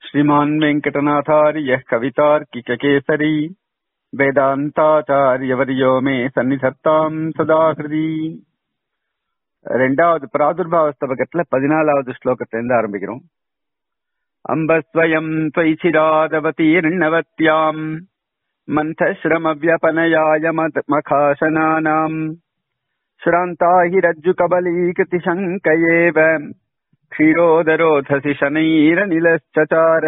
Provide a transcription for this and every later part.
श्रीमान् वेङ्कटनाथार्यः कवितार्किककेसरी வேதாந்தாச்சாரியவரியோ மே சந்நிதத்தாம் சதா ஹிருதி ரெண்டாவது பிராதுர்பாவ ஸ்தபகத்துல பதினாலாவது ஸ்லோகத்துல இருந்து ஆரம்பிக்கிறோம் அம்பஸ்வயம் त्वयिचिरादवतीर्णवत्याम् मन्थश्रमव्यपनयाय मखाशनानाम् श्रान्ता हि रज्जुकबलीकृतिशङ्कयेव क्षीरोदरोधसि शनैरनिलश्चचार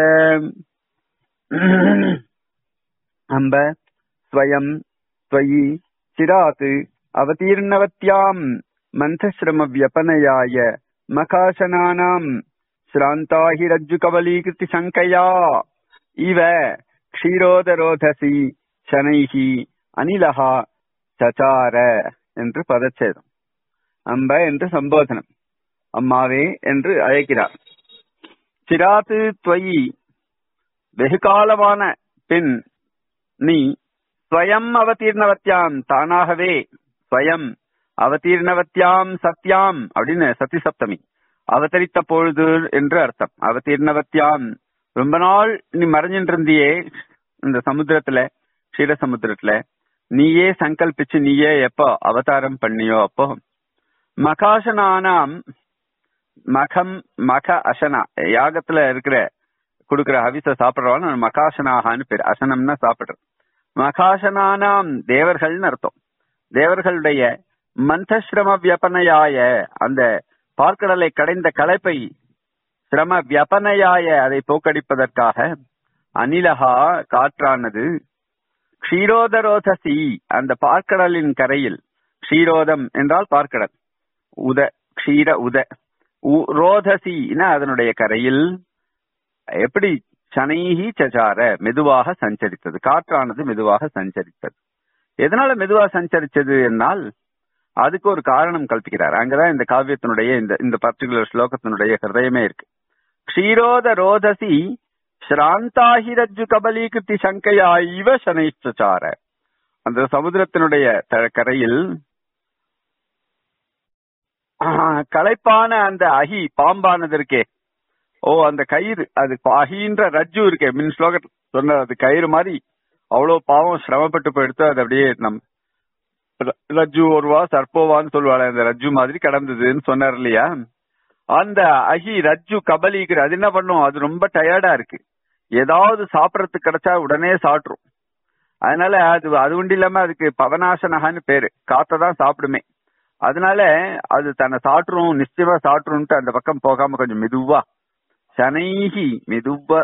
अम्ब स्वयं त्वयि चिरात् अवतीर्णवत्याम् मन्थश्रमव्यपनयाय मखाशनानाम् श्रान्ता हि रज्जुकबलीकृतिशङ्कया इव क्षीरोदरोधसि शनैः अनिलः சச்சார என்று பதச்சேதம் அம்ப என்று சம்போதனம் அம்மாவே என்று அழைக்கிறார் சிராத்து துவயி வெகு காலமான பின் நீ ஸ்வயம் அவதீர்ணவத்தியாம் தானாகவே ஸ்வயம் அவதீர்ணவத்தியாம் சத்யாம் அப்படின்னு சத்தி சப்தமி அவதரித்த பொழுது என்று அர்த்தம் அவதீர்ணவத்தியாம் ரொம்ப நாள் நீ மறைஞ்சிட்டு இருந்தியே இந்த சமுத்திரத்துல க்ஷீர சமுத்திரத்துல நீயே சங்கல்பிச்சு நீயே எப்போ அவதாரம் பண்ணியோ அப்போ மகாசனானாம் மகம் மக அசனா யாகத்துல இருக்கிற கொடுக்கிற ஹவிச சாப்பிடுறவாள் மகாசனாகான்னு பேர் அசனம்னா சாப்பிடுறது மகாசனானாம் தேவர்கள்னு அர்த்தம் தேவர்களுடைய மந்தஸ்ரம வியபனையாய அந்த பார்க்கடலை கடைந்த களைப்பை சிரம வியபனையாய அதை போக்கடிப்பதற்காக அனிலகா காற்றானது க்ஷீரோதரோதசி அந்த பார்க்கடலின் கரையில் க்ஷீரோதம் என்றால் பார்க்கடல் உத க்ஷீர உத ரோதசினா அதனுடைய கரையில் எப்படி சனைஹி சச்சார மெதுவாக சஞ்சரித்தது காற்றானது மெதுவாக சஞ்சரித்தது எதனால மெதுவாக சஞ்சரிச்சது என்னால் அதுக்கு ஒரு காரணம் கல்பிக்கிறார் அங்கதான் இந்த காவியத்தினுடைய இந்த இந்த பர்டிகுலர் ஸ்லோகத்தினுடைய ஹிருதயமே இருக்கு க்ஷீரோத ரோதசி ஸ்ராந்தாஹிரஜு கபலீகிருத்தி சங்கையா இவ சனைச்சார அந்த சமுத்திரத்தினுடைய கரையில் களைப்பான அந்த அகி பாம்பானது இருக்கே ஓ அந்த கயிறு அது அகின்ற ரஜ்ஜு இருக்கே மின் ஸ்லோக சொன்ன அது கயிறு மாதிரி அவ்வளவு பாவம் சிரமப்பட்டு போயிடுத்து அது அப்படியே நம் ரஜ்ஜு ஒருவா சர்ப்போவான்னு சொல்லுவாள் அந்த ரஜ்ஜு மாதிரி கடந்ததுன்னு சொன்னார் இல்லையா அந்த அகி ரஜ்ஜு கபலிக்கிற அது என்ன பண்ணும் அது ரொம்ப டயர்டா இருக்கு ஏதாவது சாப்பிடறதுக்கு கிடைச்சா உடனே சாப்பிட்ரும் அதனால அது அது உண்டு இல்லாம அதுக்கு பவனாசனகான்னு பேரு காத்த தான் சாப்பிடுமே அதனால அது தன்னை சாட்டுரும் நிச்சயமா சாட்டுரும்ட்டு அந்த பக்கம் போகாம கொஞ்சம் மெதுவா சனைகி மெதுவா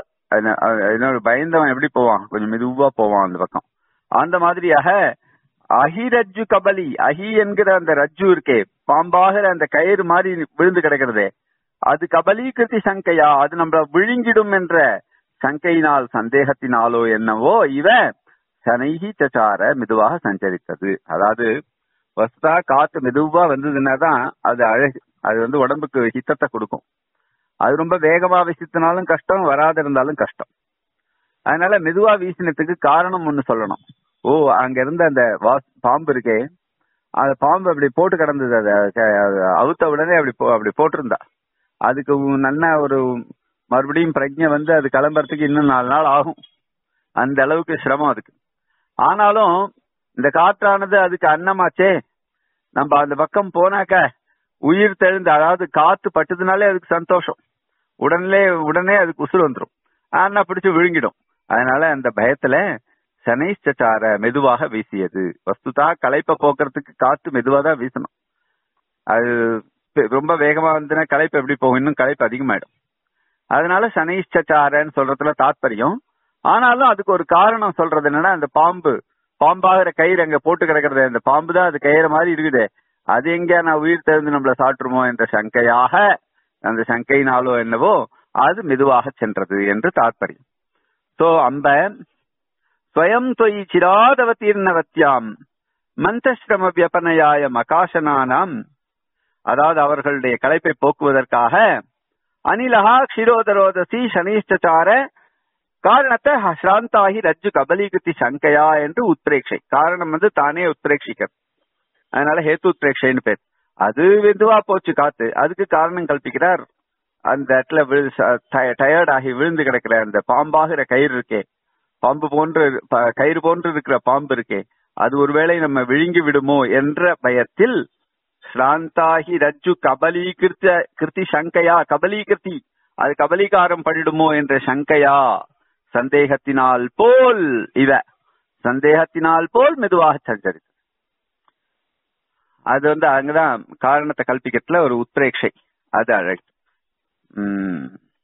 பயந்தவன் எப்படி போவான் கொஞ்சம் மெதுவா போவான் அந்த பக்கம் அந்த மாதிரியாக அஹிரஜ்ஜு கபலி அஹி என்கிற அந்த ரஜ்ஜு இருக்கே பாம்பாகிற அந்த கயிறு மாதிரி விழுந்து கிடக்கிறதே அது கபலீகிருதி சங்கையா அது நம்மள விழுங்கிடும் என்ற சங்கையினால் சந்தேகத்தினாலோ என்னவோ இவ சனைகி சச்சார மெதுவாக சஞ்சரித்தது அதாவது வஸ்தா காத்து மெதுவா வந்ததுன்னா தான் அது அழகு அது வந்து உடம்புக்கு ஹித்தத்தை கொடுக்கும் அது ரொம்ப வேகமா வீசித்தினாலும் கஷ்டம் வராத இருந்தாலும் கஷ்டம் அதனால மெதுவா வீசினதுக்கு காரணம் ஒண்ணு சொல்லணும் ஓ அங்க இருந்த அந்த பாம்பு இருக்கே அந்த பாம்பு அப்படி போட்டு கிடந்தது அதை அவுத்த உடனே அப்படி அப்படி போட்டிருந்தா அதுக்கு நல்ல ஒரு மறுபடியும் பிரஜை வந்து அது கிளம்புறதுக்கு இன்னும் நாலு நாள் ஆகும் அந்த அளவுக்கு சிரமம் அதுக்கு ஆனாலும் இந்த காற்றானது அதுக்கு அன்னமாச்சே நம்ம அந்த பக்கம் போனாக்க உயிர் தெழுந்து அதாவது காத்து பட்டதுனாலே அதுக்கு சந்தோஷம் உடனே உடனே அதுக்கு உசுறு வந்துடும் ஆனா பிடிச்சு விழுங்கிடும் அதனால அந்த பயத்துல சனைச்சார மெதுவாக வீசியது வஸ்துதா களைப்ப போக்குறதுக்கு காத்து மெதுவா தான் வீசணும் அது ரொம்ப வேகமா வந்துன்னா களைப்பு எப்படி போகும் இன்னும் களைப்பு அதிகமாயிடும் அதனால சனைச்சாரன்னு சொல்றதுல தாத்பரியம் ஆனாலும் அதுக்கு ஒரு காரணம் சொல்றது என்னன்னா அந்த பாம்பு பாம்பாகிற கயிறு அங்க போட்டு கிடக்கிறது அந்த பாம்பு தான் அது கயிறு மாதிரி இருக்குது அது எங்க நான் உயிர் தெரிந்து நம்மள சாற்றுமோ என்ற சங்கையாக அந்த சங்கையினாலோ என்னவோ அது மெதுவாக சென்றது என்று தாத்பரியம் சோ அந்த ஸ்வயம் தொய் சிராதவத்தீர்ணவத்தியாம் மந்தஸ்ரம வியபனையாய மகாசனானாம் அதாவது அவர்களுடைய களைப்பை போக்குவதற்காக அனிலகா க்ஷிரோதரோதசி சனீஷ்டார காரணத்தை ஸ்ராந்தாகி ரஜ்ஜு கபலீகத்தி சங்கையா என்று உத்ரேக்ஷை காரணம் வந்து தானே உத்ரேக்ஷிக்கிறது அதனால ஹேத்து உத்ரேக்ஷைன்னு பேர் அது மெதுவா போச்சு காத்து அதுக்கு காரணம் கல்பிக்கிறார் அந்த இடத்துல டயர்ட் ஆகி விழுந்து கிடக்கிற அந்த பாம்பாகிற கயிறு இருக்கே பாம்பு போன்று ப- கயிறு போன்று இருக்கிற பாம்பு இருக்கே அது ஒருவேளை நம்ம விழுங்கி விடுமோ என்ற பயத்தில் ஸ்ராந்தாகி ரஜ்ஜு கபலீகிருத்த கிருத்தி சங்கையா கபலீகிருத்தி அது கபலீகாரம் பண்ணிடுமோ என்ற சங்கையா சந்தேகத்தினால் போல் இவ சந்தேகத்தினால் போல் மெதுவாக சஞ்சரித்து அது வந்து அங்கதான் காரணத்தை கல்பிக்கிறதுல ஒரு உத்ரேட்சை அது அழகு உம்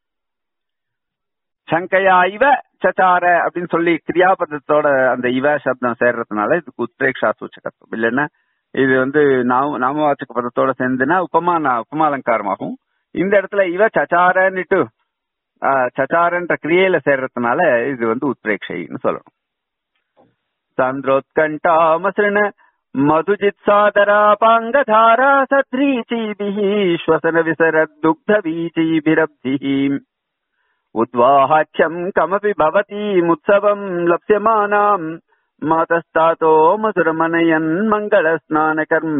சங்கையா இவ சச்சார அப்படின்னு சொல்லி கிரியாபதத்தோட அந்த இவ சப்தம் சேர்றதுனால இதுக்கு உத்ரேக்ஷா சூச்சகத்துவம் இல்லைன்னா இது வந்து நாம நாமவாச்சக பதத்தோட சேர்ந்துன்னா உபமா உபமா அலங்காரமாகும் இந்த இடத்துல இவ சச்சாரன்னுட்டு ஆஹ், சச்சாரன்ற கிரியையில சேர்றதுனால இது வந்து உத்ரேக்ஷைன்னு சொல்லணும் சாந்திரோத்கண்டாமசൃண மதுஜித்சாதராபாங்கதாரா சத்ரீச்சீபிः श्वसन विसरद्दुग्धवीचीभिरब्धिः उद्वाहाख्यम् कमपि भवतीमुत्सवम् लप्स्यमानाम् मातस्तातो मधुरमनयन् मङ्गलस्नानकर्म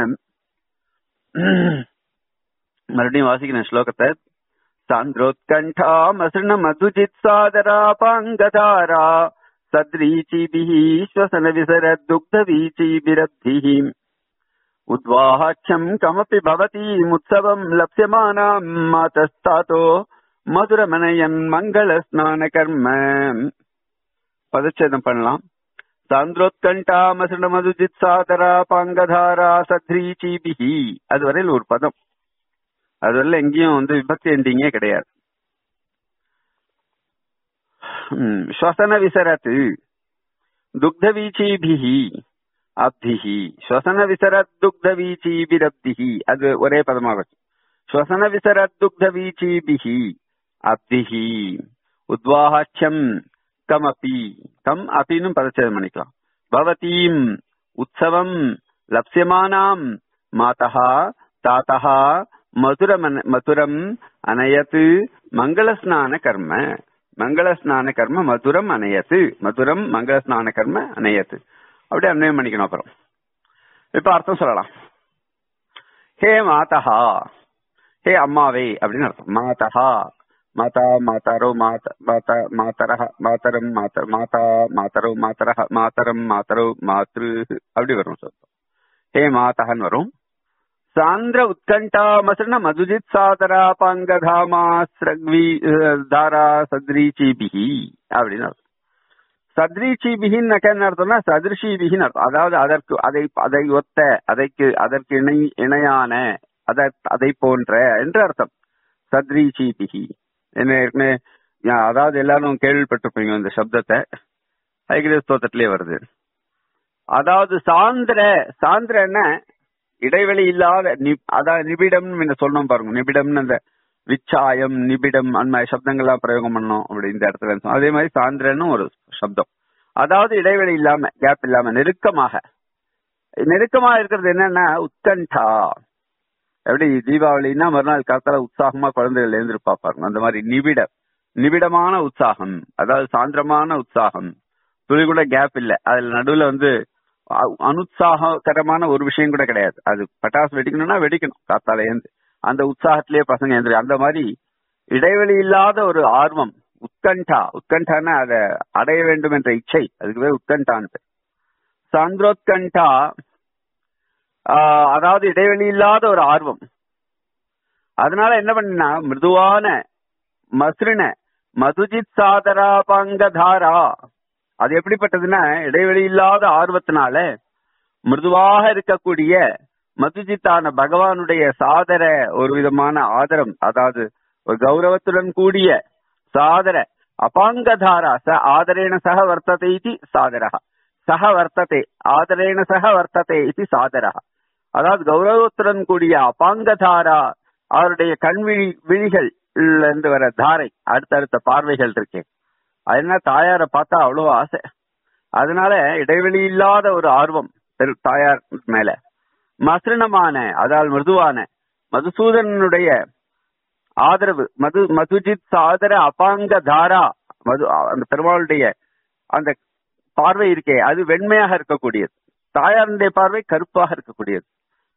மறுபடியும் வாசிக்கிறேன் ஸ்லோகத்தை சாந்திரோத்கண்டாமசൃண மதுஜித்சாதராபாங்கதாரா सद्रीचीभिः श्वसनविसरद्दुग्धवीचीभिरब्धिः उद्वाहाख्यम् कमपि भवतीमुत्सवम् लप्स्यमानाम् मातस्तातो மதுரமனயன் மங்கள ஸ்நான கர்ம பதச்சேதம் பண்ணலாம் சாந்திரோத்கண்டா மசுட மதுஜித் சாதரா பாங்கதாரா சத்ரீச்சீபிஹி அது வரையில் ஒரு பதம் அது வரையில் எங்கேயும் வந்து விபக்தி எண்டிங்கே கிடையாது ம், ஸ்வசன விசரத் துக்தவீச்சீபிஹி அப்திஹி ஸ்வசன விசரத் துக்தவீச்சீபிரப்திஹி அது ஒரே பதமாக வச்சு ஸ்வசன விசரத் துக்தவீச்சீபிஹி அப்திஹி உத்வாஹாட்சியம் கம் அபி கம் அபின்னு பதச்சேதம் பண்ணிக்கலாம் பவதீம் உற்சவம் லப்ஸ்யமானாம் மாதா தாத்தா மதுரமன மதுரம் அனயத் மங்களஸ்நான கர்ம மங்களஸ்நான கர்ம மதுரம் அணையத்து மதுரம் மங்களஸ்நான கர்ம அணையத்து அப்படியே அன்வயம் பண்ணிக்கணும் அப்புறம் இப்ப அர்த்தம் சொல்லலாம் ஹே மாதா ஹே அம்மாவே அப்படின்னு அர்த்தம் மாதா மாதா மாதாரோ மாத மாதா மாதரஹ மாதரம் மாத மாதா மாதரோ மாதரஹ மாதரம் மாதரோ மாத்ரு அப்படி வரும் சொல்லும் ஹே மாதஹன்னு வரும் சாந்திர உத்கண்டா மசன மதுஜித் சாதரா பங்கதாமா ஸ்ரக்வி அஹ், தாரா சத்ரீச்சிபிஹி அப்படின்னு அர்த்தம் சத்ரீச்சிபிகின்னு என்ன அர்த்தம்னா சதிருஷிபிகின்னு அர்த்தம் அதாவது அதற்கு அதை அதை ஒத்த அதற்கு அதற்கு இணை இணையான அத அதை போன்ற என்று அர்த்தம் சத்ரீச்சிபிகி என்ன ஏற்கனவே யா- அதாவது எல்லாரும் கேள்விப்பட்டிருப்பீங்க இந்த சப்தத்தை ஐகிரிய ஸ்தோத்திரத்திலே வருது அதாவது சாந்திர சாந்திரன்னா இடைவெளி இல்லாத நி- அதாவது நிபிடம் சொன்னோம் பாருங்க நிபிடம்னு அந்த விச்சாயம் நிபிடம் அந்த மாதிரி சப்தங்கள்லாம் பிரயோகம் பண்ணோம் அப்படி இந்த இடத்துல சொன்னோம். அதே மாதிரி சாந்திரன்னு ஒரு சப்தம் அதாவது இடைவெளி இல்லாம கேப் இல்லாம நெருக்கமாக நெருக்கமா இருக்கிறது என்னன்னா உத்கண்டா எப்படி தீபாவளின்னா மறுநாள் காத்தால உற்சாகமா குழந்தைகள் எழுந்திருப்பா பாருங்க அந்த மாதிரி நிபிட நிபிடமான உற்சாகம் அதாவது சாந்திரமான உற்சாகம் துளி கூட கேப் இல்ல அதுல நடுவுல வந்து அ- அனுத்சாககரமான ஒரு விஷயம் கூட கிடையாது அது பட்டாசு வெடிக்கணும்னா வெடிக்கணும் காத்தால ஏந்து அந்த உற்சாகத்திலேயே பசங்க எழுந்திரு அந்த மாதிரி இடைவெளி இல்லாத ஒரு ஆர்வம் உத்கண்டா உத்கண்டான்னா அதை அடைய வேண்டும் என்ற இச்சை அதுக்கு பேர் உத்கண்டான்னு பேர். சாந்திரோத்கண்டா ஆஹ், அதாவது இடைவெளி இல்லாத ஒரு ஆர்வம் அதனால என்ன பண்ணினா மிருதுவான மஸ்ருன மதுஜித் சாதரா பங்கதாரா அது எப்படிப்பட்டதுன்னா இடைவெளி இல்லாத ஆர்வத்தினால மிருதுவாக இருக்கக்கூடிய மதுஜித்தான பகவானுடைய சாதர ஒரு விதமான ஆதரம் அதாவது ஒரு கௌரவத்துடன் கூடிய சாதர அபாங்கதாரா ச ஆதரேண சக வர்த்ததே இது சாதரா சக வர்த்ததே ஆதரேண சக வர்த்ததே இது சாதரா அதாவது கௌரவத்துடன் கூடிய அபாங்கதாரா அவருடைய கண்விழி விழிகள் இருந்து வர தாரை அடுத்தடுத்த பார்வைகள் இருக்கே அது என்ன தாயாரை பார்த்தா அவ்வளவு ஆசை அதனால இடைவெளி இல்லாத ஒரு ஆர்வம் பெரு- தாயார் மேல மசரணமான அதாவது மிருதுவான மதுசூதனனுடைய ஆதரவு மது மதுஜித் சாதர அபாங்க தாரா மது அந்த பெருமாளுடைய அந்த பார்வை இருக்கே அது வெண்மையாக இருக்கக்கூடியது தாயாருடைய பார்வை கருப்பாக இருக்கக்கூடியது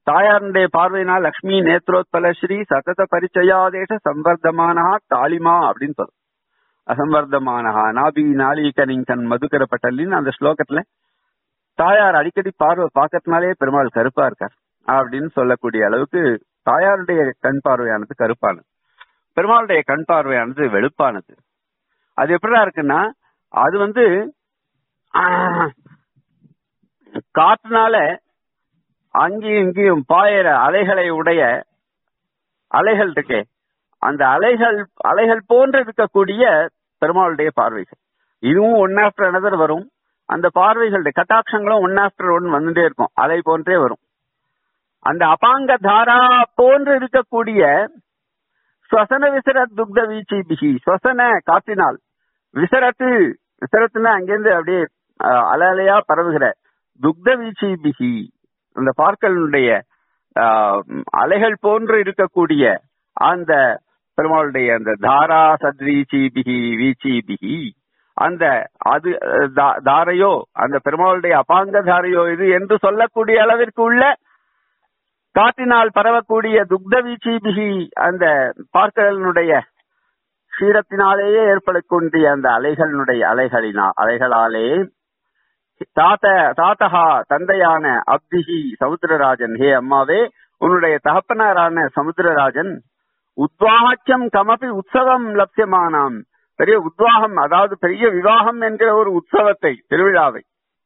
தாயாருடைய பார்வையினால் லக்ஷ்மி நேத்ரோத்பல ஸ்ரீ சதத பரிச்சயாதேச சம்பர்தமானா தாலிமா அப்படின்னு சொல்லும் அசம்பர்தமானஹா நாபி நாளிகனிங்கன் மதுக்கர பட்டலின்னு அந்த ஸ்லோகத்துல தாயார் அடிக்கடி பார்வை பார்க்கறதுனாலே பெருமாள் கருப்பா இருக்கார் அப்படின்னு சொல்லக்கூடிய அளவுக்கு தாயாருடைய கண் பார்வையானது கருப்பானது பெருமாளுடைய கண் பார்வையானது வெளுப்பானது அது எப்படிடா இருக்குன்னா அது வந்து ஆஹ், காற்றுனால அங்கேயும் இங்கேயும் பாயிற அலைகளை உடைய அலைகள் இருக்கே அந்த அலைகள் அலைகள் போன்று இருக்கக்கூடிய பெருமாளுடைய பார்வைகள் இதுவும் ஒன் ஆஃப்டர் அனதர் வரும் அந்த பார்வைகளுடைய கட்டாட்சங்களும் ஒன் ஆஃப்டர் ஒன் வந்துட்டே இருக்கும் அலை போன்றே வரும் அந்த அபாங்க தாரா போன்று இருக்கக்கூடிய ஸ்வசன விசர துக்த வீச்சி பிகி ஸ்வசன காற்றினால் விசரத்து விசரத்துனா அங்கிருந்து அப்படியே அஹ், அலை அலையா பரவுகிற துக்த வீச்சி பிகி அந்த பார்க்கலுடைய ஆஹ், அலைகள் போன்று இருக்கக்கூடிய அந்த பெருமாளுடைய அந்த தாரா சத்வீச்சி பிகி வீச்சி பிகி அந்த அது அஹ், தா- தாரையோ அந்த பெருமாளுடைய அபாங்க தாரையோ இது என்று சொல்லக்கூடிய அளவிற்கு உள்ள காற்றினால் பரவக்கூடிய துக்த வீச்சி பிகி அந்த பார்க்கலினுடைய க்ஷீரத்தினாலேயே ஏற்படக்கூடிய அந்த அலைகளினுடைய அலைகளினா அலைகளாலே தாத்த தாத்தகா தந்தையான அப்திஹி சமுத்திரராஜன் ஹே அம்மாவே உன்னுடைய தகப்பனாரான சமுத்திரராஜன் உத்வாக்கியம் கமபி உற்சவம் லட்சியமானாம் பெரிய உத்வாகம் அதாவது பெரிய விவாகம் என்கிற ஒரு உற்சவத்தை திருவிழாவை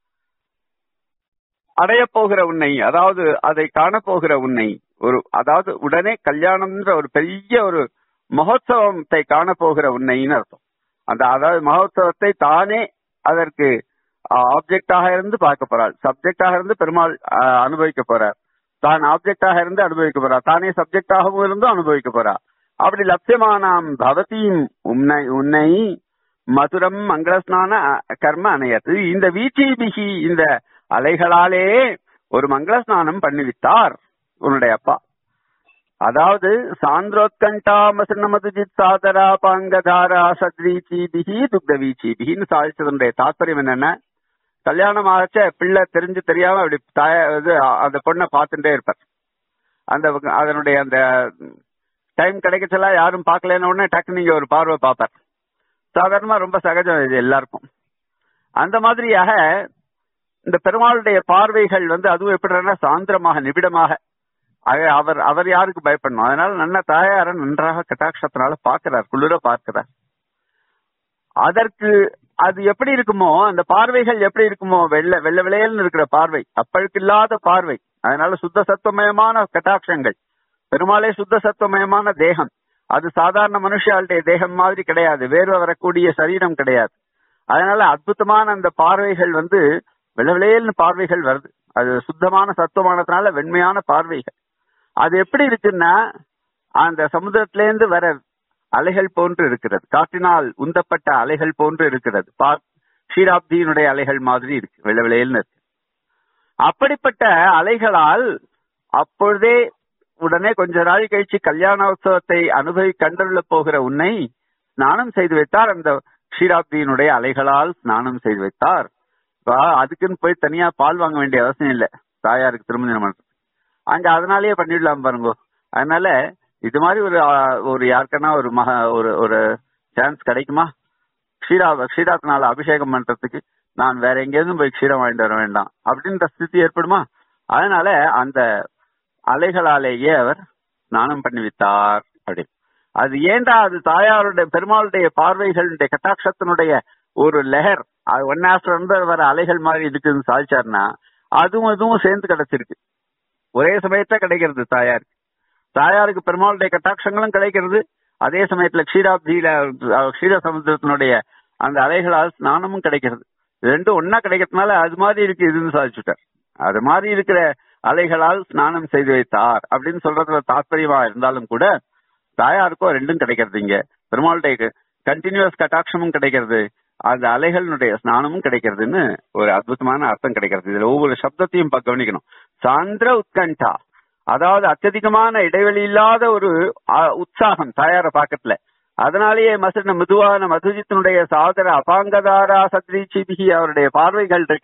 அடையப் போகிற உன்னை அதாவது அதை காணப்போகிற உன்னை ஒரு அதாவது உடனே கல்யாணம்ன்ற ஒரு பெரிய ஒரு மகோத்சவத்தை காணப்போகிற உன்னைன்னு அர்த்தம் அந்த அதாவது மகோத்சவத்தை தானே அதற்கு ஆப்ஜெக்டாக இருந்து பார்க்க போறாள் சப்ஜெக்டாக இருந்து பெருமாள் ஆஹ், அனுபவிக்க போறார் தான் ஆப்ஜெக்டாக இருந்து அனுபவிக்க போறார் தானே சப்ஜெக்டாகவும் இருந்து அனுபவிக்க போறார் அப்படி லட்சியமானாம் பவதீம் உன்னை உன்னை மதுரம் மங்களஸ்நான கர்ம அணையது இந்த வீச்சீபிகி இந்த அலைகளாலே ஒரு மங்கள ஸ்நானம் பண்ணிவிட்டார் உன்னுடைய அப்பா அதாவது சாந்திரோத்கண்டா மசுநமதுஜித் சாதரா பாங்கதாரா சத்வீச்சீபிகி துக்த வீச்சீபிகின்னு சாதிச்சதனுடைய தாற்பயம் என்னன்னா கல்யாணம் ஆச்ச பிள்ளை தெரிஞ்சு தெரியாம அப்படி தாய இது அந்த பொண்ணை பார்த்துட்டே இருப்பார் அந்த அதனுடைய அந்த டைம் கிடைக்கச்செல்லாம் யாரும் பார்க்கலன்னு உடனே டக்கு நீங்க ஒரு பார்வை பார்ப்பார் சாதாரணமா ரொம்ப சகஜம் இது எல்லாருக்கும் அந்த மாதிரியாக இந்த பெருமாளுடைய பார்வைகள் வந்து அதுவும் எப்படின்னா சாந்திரமாக நிபிடமாக ஆக அவர் அவர் யாருக்கு பயப்படணும் அதனால நல்ல தாயார நன்றாக கட்டாட்சத்தினால பார்க்கிறார் குளிர பார்க்கிறார் அதற்கு அது எப்படி இருக்குமோ அந்த பார்வைகள் எப்படி இருக்குமோ வெள்ள வெள்ள விளையல்னு இருக்கிற பார்வை அப்பழுக்கில்லாத பார்வை அதனால சுத்த சத்துவமயமான கட்டாட்சங்கள் பெருமாளே சுத்த சத்துவமயமான தேகம் அது சாதாரண மனுஷாளுடைய தேகம் மாதிரி கிடையாது வேர்வை வரக்கூடிய சரீரம் கிடையாது அதனால அற்புதமான அந்த பார்வைகள் வந்து வெள்ளவிளையல்னு பார்வைகள் வருது அது சுத்தமான சத்துவமானதுனால வெண்மையான பார்வைகள் அது எப்படி இருக்குன்னா அந்த சமுத்திரத்திலேருந்து வர அலைகள் போன்று இருக்கிறது காற்றினால் உந்தப்பட்ட அலைகள் போன்று இருக்கிறது பா- ஷீராப்தியினுடைய அலைகள் மாதிரி இருக்கு வெள்ள விளையல்னு இருக்கு அப்படிப்பட்ட அலைகளால் அப்பொழுதே உடனே கொஞ்ச நாள் கழிச்சு கல்யாண உற்சவத்தை அனுபவி கண்டருள போகிற உன்னை ஸ்நானம் செய்து வைத்தார் அந்த ஷீராப்தியினுடைய அலைகளால் ஸ்நானம் செய்து வைத்தார் இப்ப அதுக்குன்னு போய் தனியா பால் வாங்க வேண்டிய அவசியம் இல்ல தாயாருக்கு திருமணம் பண்றது அங்க அதனாலேயே பண்ணிடலாம் பாருங்க அதனால இது மாதிரி ஒரு ஆ, ஒரு யாருக்கன்னா ஒரு மக ஒரு ஒரு சான்ஸ் கிடைக்குமா க்ஷீரா க்ஷீராத்தினால அபிஷேகம் பண்றதுக்கு நான் வேற எங்கேயும் போய் க்ஷீரம் வாங்கிட்டு வர வேண்டாம் அப்படின்ற ஸ்திதி ஏற்படுமா அதனால அந்த அலைகளாலேயே அவர் ஸ்நானம் பண்ணி வித்தார் அப்படி அது ஏண்டா அது தாயாருடைய பெருமாளுடைய பார்வைகளுடைய கட்டாட்சத்தினுடைய ஒரு லெஹர் அது ஒன் ஆஃப்டர் வந்து வர அலைகள் மாதிரி இருக்குன்னு சாதிச்சாருன்னா அதுவும் இதுவும் சேர்ந்து கிடைச்சிருக்கு ஒரே சமயத்துல கிடைக்கிறது தாயாருக்கு தாயாருக்கு பெருமாளுடைய கட்டாட்சங்களும் கிடைக்கிறது அதே சமயத்துல க்ஷீராப்தியில அஹ், க்ஷீர சமுத்திரத்தினுடைய அந்த அலைகளால் ஸ்நானமும் கிடைக்கிறது இது ரெண்டும் ஒன்னா கிடைக்கிறதுனால அது மாதிரி இருக்கு இதுன்னு சாதிச்சுட்டார் அது மாதிரி இருக்கிற அலைகளால் ஸ்நானம் செய்து வைத்தார் அப்படின்னு சொல்றதுல தாற்பயமா இருந்தாலும் கூட தாயாருக்கும் ரெண்டும் கிடைக்கிறது இங்க பெருமாளுடைய கண்டினியூஸ் கட்டாட்சமும் கிடைக்கிறது அந்த அலைகளினுடைய ஸ்நானமும் கிடைக்கிறதுன்னு ஒரு அற்புதமான அர்த்தம் கிடைக்கிறது இதுல ஒவ்வொரு சப்தத்தையும் பா- கவனிக்கணும் சாந்திர உத்கண்டா அதாவது அत्यதிகமான இடைவெளி இல்லாத ஒரு அ, உற்சாகம் தாயார பாக்கத்துல அதனாலேயே மசன மிதுவான மதுஜித்தினுடைய சாதர அபாங்கதாரா சத்ரீச்சிபிகி அவருடைய பார்வைகள் இருக்கே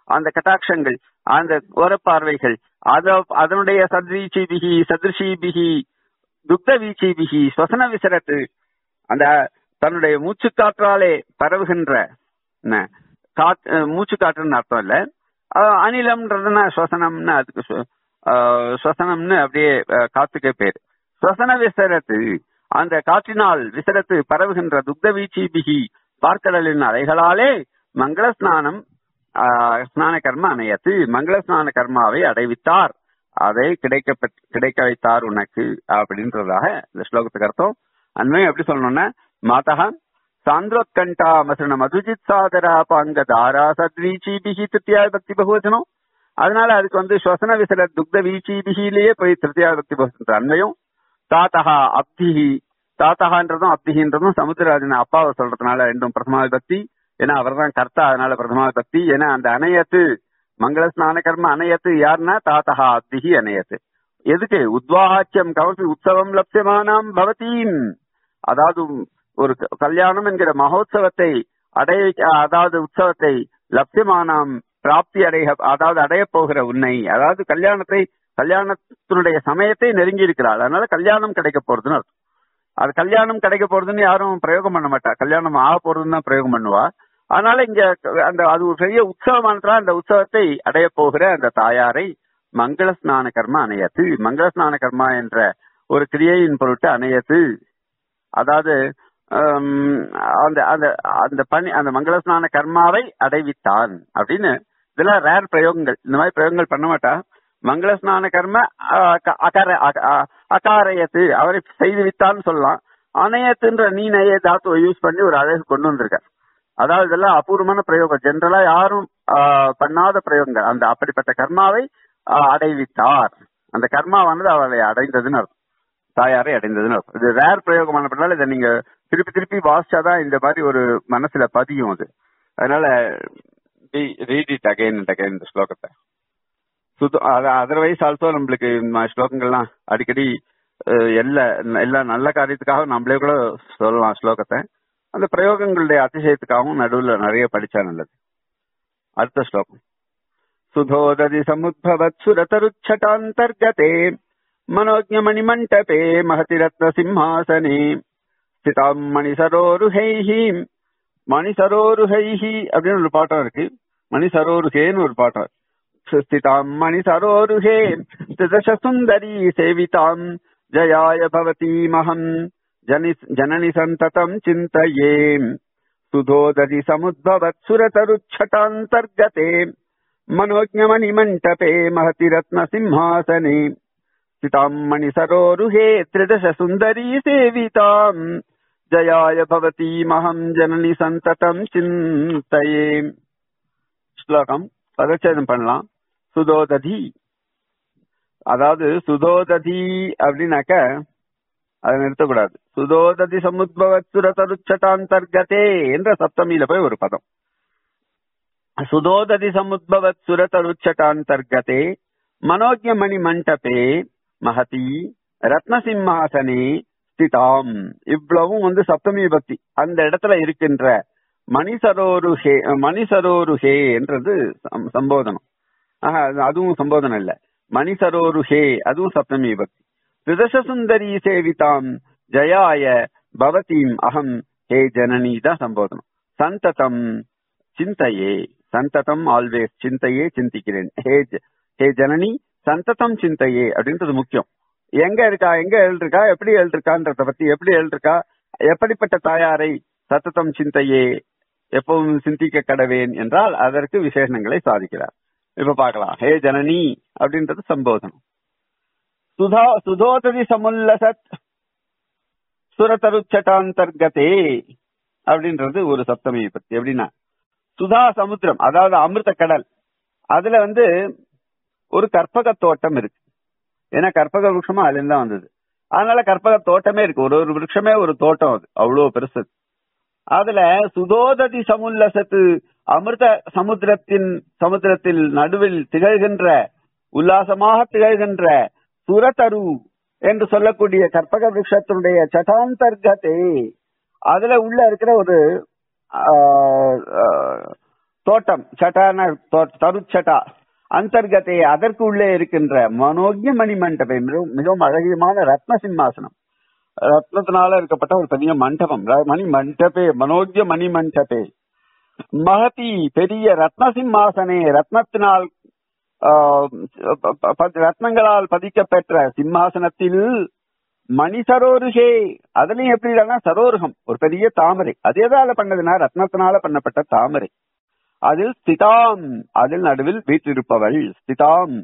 அந்த கட்டாட்சங்கள் அந்த ஓரப்பார்வைகள் அத அதனுடைய சத்வீச்சிபிகி சதிருஷிபிகி துக்த வீச்சிபிகி ஸ்வசன விசரத்து அந்த தன்னுடைய மூச்சு காற்றாலே பரவுகின்ற என்ன, காத் அஹ் மூச்சு காற்றுன்னு அர்த்தம் இல்ல அஹ் அனிலம்ன்றதுன்னா ஸ்வசனம்னு அதுக்கு ஸ்வ- அஹ் ஸ்வசனம்னு அப்படியே அஹ் காத்துக்கே பேர் ஸ்வசன விசரத்து அந்த காற்றினால் விசரத்து பரவுகின்ற துக்த வீச்சிபிகி பார்க்கடலின் அலைகளாலே மங்கள ஸ்நானம் ஆஹ், ஸ்நான கர்ம அணையத்து மங்கள ஸ்நான கர்மாவை அடைவித்தார் அதை கிடைக்க பெற்- கிடைக்க வைத்தார் உனக்கு அப்படின்றதாக இந்த ஸ்லோகத்துக்கு அர்த்தம் அண்மையும் எப்படி சொல்லணும்னா மாதா சாந்திரோத்கண்டா மசன மதுஜித் சாதரா பாங்க தாரா சத்வீச்சிபிகி திருத்தியா பக்தி பகுவச்சனம் அதனால அதுக்கு வந்து ஸ்வசன விசல துக்த வீச்சிபிகிலேயே போய் திருத்தியா பக்தி பகுவச்சன அண்மையும் தாத்தகா அப்திஹி தாத்தகான்றதும் அப்திஹின்றதும் சமுத்திரராஜன் அப்பாவை சொல்றதுனால ரெண்டும் பிரதமா விபக்தி ஏன்னா அவர்தான் கர்த்தா அதனால பிரதமா விபக்தி ஏன்னா அந்த அணையத்து மங்கள ஸ்நான கர்ம அணையத்து யாருன்னா தாத்தகா அப்திஹி அணையத்து எதுக்கு உத்வாஹாச்சியம் கவசி உற்சவம் லட்சியமானாம் பவதீம் அதாவது ஒரு க- கல்யாணம் என்கிற மகோத்சவத்தை அடைய அதாவது உற்சவத்தை லட்சியமானாம் பிராப்தி அடைய அதாவது அடைய போகிற உன்னை அதாவது கல்யாணத்தை கல்யாணத்தினுடைய சமயத்தை நெருங்கி இருக்கிறாள் அதனால கல்யாணம் கிடைக்க போறதுன்னு அர்த்தம் அது கல்யாணம் கிடைக்க போறதுன்னு யாரும் பிரயோகம் பண்ண மாட்டா கல்யாணம் ஆக போறதுன்னு தான் பிரயோகம் பண்ணுவா அதனால இங்க அந்த அது ஒரு பெரிய உற்சவமானதுல அந்த உற்சவத்தை அடைய போகிற அந்த தாயாரை மங்கள ஸ்நான கர்மா அணையத்து மங்கள ஸ்நான கர்மா என்ற ஒரு கிரியையின் பொருட்டு அணையத்து அதாவது ஹம், அந்த அந்த அந்த பணி அந்த மங்கள ஸ்நான கர்மாவை அடைவித்தான் அப்படின்னு இதெல்லாம் ரேர் பிரயோகங்கள் இந்த மாதிரி பிரயோகங்கள் பண்ண மாட்டா மங்கள ஸ்நான கர்ம அஹ், க- அகார அக- அ- அகாரயத்து அவரை செய்து வித்தான்னு சொல்லலாம் அணையத்துன்ற நீ நய தாத்துவை யூஸ் பண்ணி ஒரு அழகு கொண்டு வந்திருக்கார் அதாவது இதெல்லாம் அபூர்வமான பிரயோகம் ஜென்ரலா யாரும் ஆஹ், பண்ணாத பிரயோகங்கள் அந்த அப்படிப்பட்ட கர்மாவை ஆஹ், அடைவித்தார் அந்த கர்மாவானது அவளை அடைந்ததுன்னு அர்த்தம் தாயாரை அடைந்ததுன்னு அர்த்தம் இது ரேர் பிரயோகமானப்படால இதை நீங்க திருப்பி திருப்பி வாசிச்சாதான் இந்த மாதிரி ஒரு மனசுல பதியும் அது அதனால read it again and again இந்த ஸ்லோகத்தை சுத்த அதர்வைஸ் ஆல்சோ நம்மளுக்கு இந்த மாதிரி ஸ்லோகங்கள்லாம் அடிக்கடி அஹ், எல்லா எல்லா நல்ல காரியத்துக்காக நம்மளே கூட சொல்லலாம் ஸ்லோகத்தை அந்த பிரயோகங்களுடைய அதிசயத்துக்காகவும் நடுவுல நிறைய படிச்சா நல்லது அடுத்த ஸ்லோகம் சுதோததி சமுத்பவத் சுரதருச்சட்டாந்தர்கதே மனோஜ்ஞமணிமண்டபே மகதி ரத்ன சிம்ஹாசனே ஸ்திதாம் மணிசரோருஹைஹி மணிசரோருஹைஹி அப்படின்னு ஒரு பாட்டம் இருக்கு மணிசரோருஹேன்னு ஒரு பாட்டம் ஸ்திதாம் மணிசரோருஹே திதச சுந்தரி சேவிதாம் ஜயாய பவதீமஹம் ஜனி ஜனனி சந்ததம் சிந்தயே சுதோததி சமுத்பவத் சுரதருச்சட்டாந்தர்கதே மனோஜ்ஞமணிமண்டபே மகதி ரத்ன சிம்ஹாசனே स्थिताम् मणिसरोरुहे त्रिदश सुन्दरी सेविताम् जयाय भवतीमहम् जननि சந்ததம் சிந்தயே ஸ்லோகம் பதச்சேதம் பண்ணலாம் சுதோததி அதாவது சுதோததி அப்படின்னாக்க அதை நிறுத்தக்கூடாது சுதோததி சமுத்பவத் சுரதருச்சட்டாந்தர்கதே என்ற சப்தமியில போய் ஒரு பதம் சுதோததி சமுத்பவத் சுரதருச்சட்டாந்தர்கதே மனோஜ்யமணி மண்டபே மகதி ரத்னசிம்மாசனே ஸ்திதாம் இவ்வளவும் வந்து சப்தமி பக்தி அந்த இடத்துல இருக்கின்ற மணிசரோருஹே மணிசரோருஹே என்றது சம்- சம்போதனம் ஆஹா, அது- அதுவும் சம்போதனம் இல்ல மணிசரோருஹே அதுவும் சப்தமி பக்தி திதச சுந்தரி சேவிதாம் ஜயாய பவதீம் அகம் ஹே ஜனனி தான் சம்போதனம் சந்ததம் சிந்தையே சந்ததம் ஆல்வேஸ் சிந்தையே சிந்திக்கிறேன் ஹே ஜ- ஹே ஜனனி சந்ததம் சிந்தையே அப்படின்றது முக்கியம் எங்க இருக்கா எங்க எழுதிருக்கா எப்படி எழுதிருக்கான்றத பத்தி எப்படி எழுதிருக்கா எப்படிப்பட்ட தாயாரை சத்ததம் சிந்தையே எப்பவும் சிந்திக்க கடவேன் என்றால் அதற்கு விசேஷணங்களை சாதிக்கிறார் இப்ப பார்க்கலாம் ஹே ஜனனி அப்படின்றது சம்போதனம் சுதா சுதோததி சமுல்லசத் சுரதருச்சட்டாந்தர்கதே அப்படின்றது ஒரு சப்தமி பத்தி எப்படின்னா சுதா சமுத்திரம் அதாவது அமிர்த கடல் அதுல வந்து ஒரு கற்பக தோட்டம் இருக்கு ஏன்னா கற்பக விருட்சமா அதுல தான் வந்தது அதனால கற்பக தோட்டமே இருக்கு ஒரு ஒரு விருட்சமே ஒரு தோட்டம் அது அவ்வளவு பெருசு அது. அதுல சுதோததி சமுல்லசத்து அமிர்த சமுத்திரத்தின் சமுத்திரத்தில் நடுவில் திகழ்கின்ற உல்லாசமாக திகழ்கின்ற சுரதரு என்று சொல்லக்கூடிய கற்பக விருட்சத்தினுடைய சட்டாந்தர்கத்தை அதுல உள்ள இருக்கிற ஒரு ஆஹ், ஆஹ், தோட்டம் சட்டான தருச்சட்டா அந்தர்கத்தை அதற்கு உள்ளே இருக்கின்ற மனோஜ்ய மணி மண்டபை மிகவும் மிகவும் அழகியமான ரத்ன சிம்மாசனம் ரத்னத்தினால இருக்கப்பட்ட ஒரு பெரிய மண்டபம் ர- மணி மண்டபே மனோஜ்ய மணி மண்டபே மகதி பெரிய ரத்ன சிம்மாசனே ரத்னத்தினால் ஆஹ், ப- ப- ப- ரத்னங்களால் பதிக்கப்பெற்ற சிம்மாசனத்தில் மணி சரோருகே அதுலயும் எப்படி இல்லைன்னா சரோருகம் ஒரு பெரிய தாமரை அது எதால பண்ணதுன்னா ரத்னத்தினால பண்ணப்பட்ட தாமரை அதில் ஸ்திதாம் அதில் நடுவில் வீற்றிருப்பவள் ஸ்திதாம்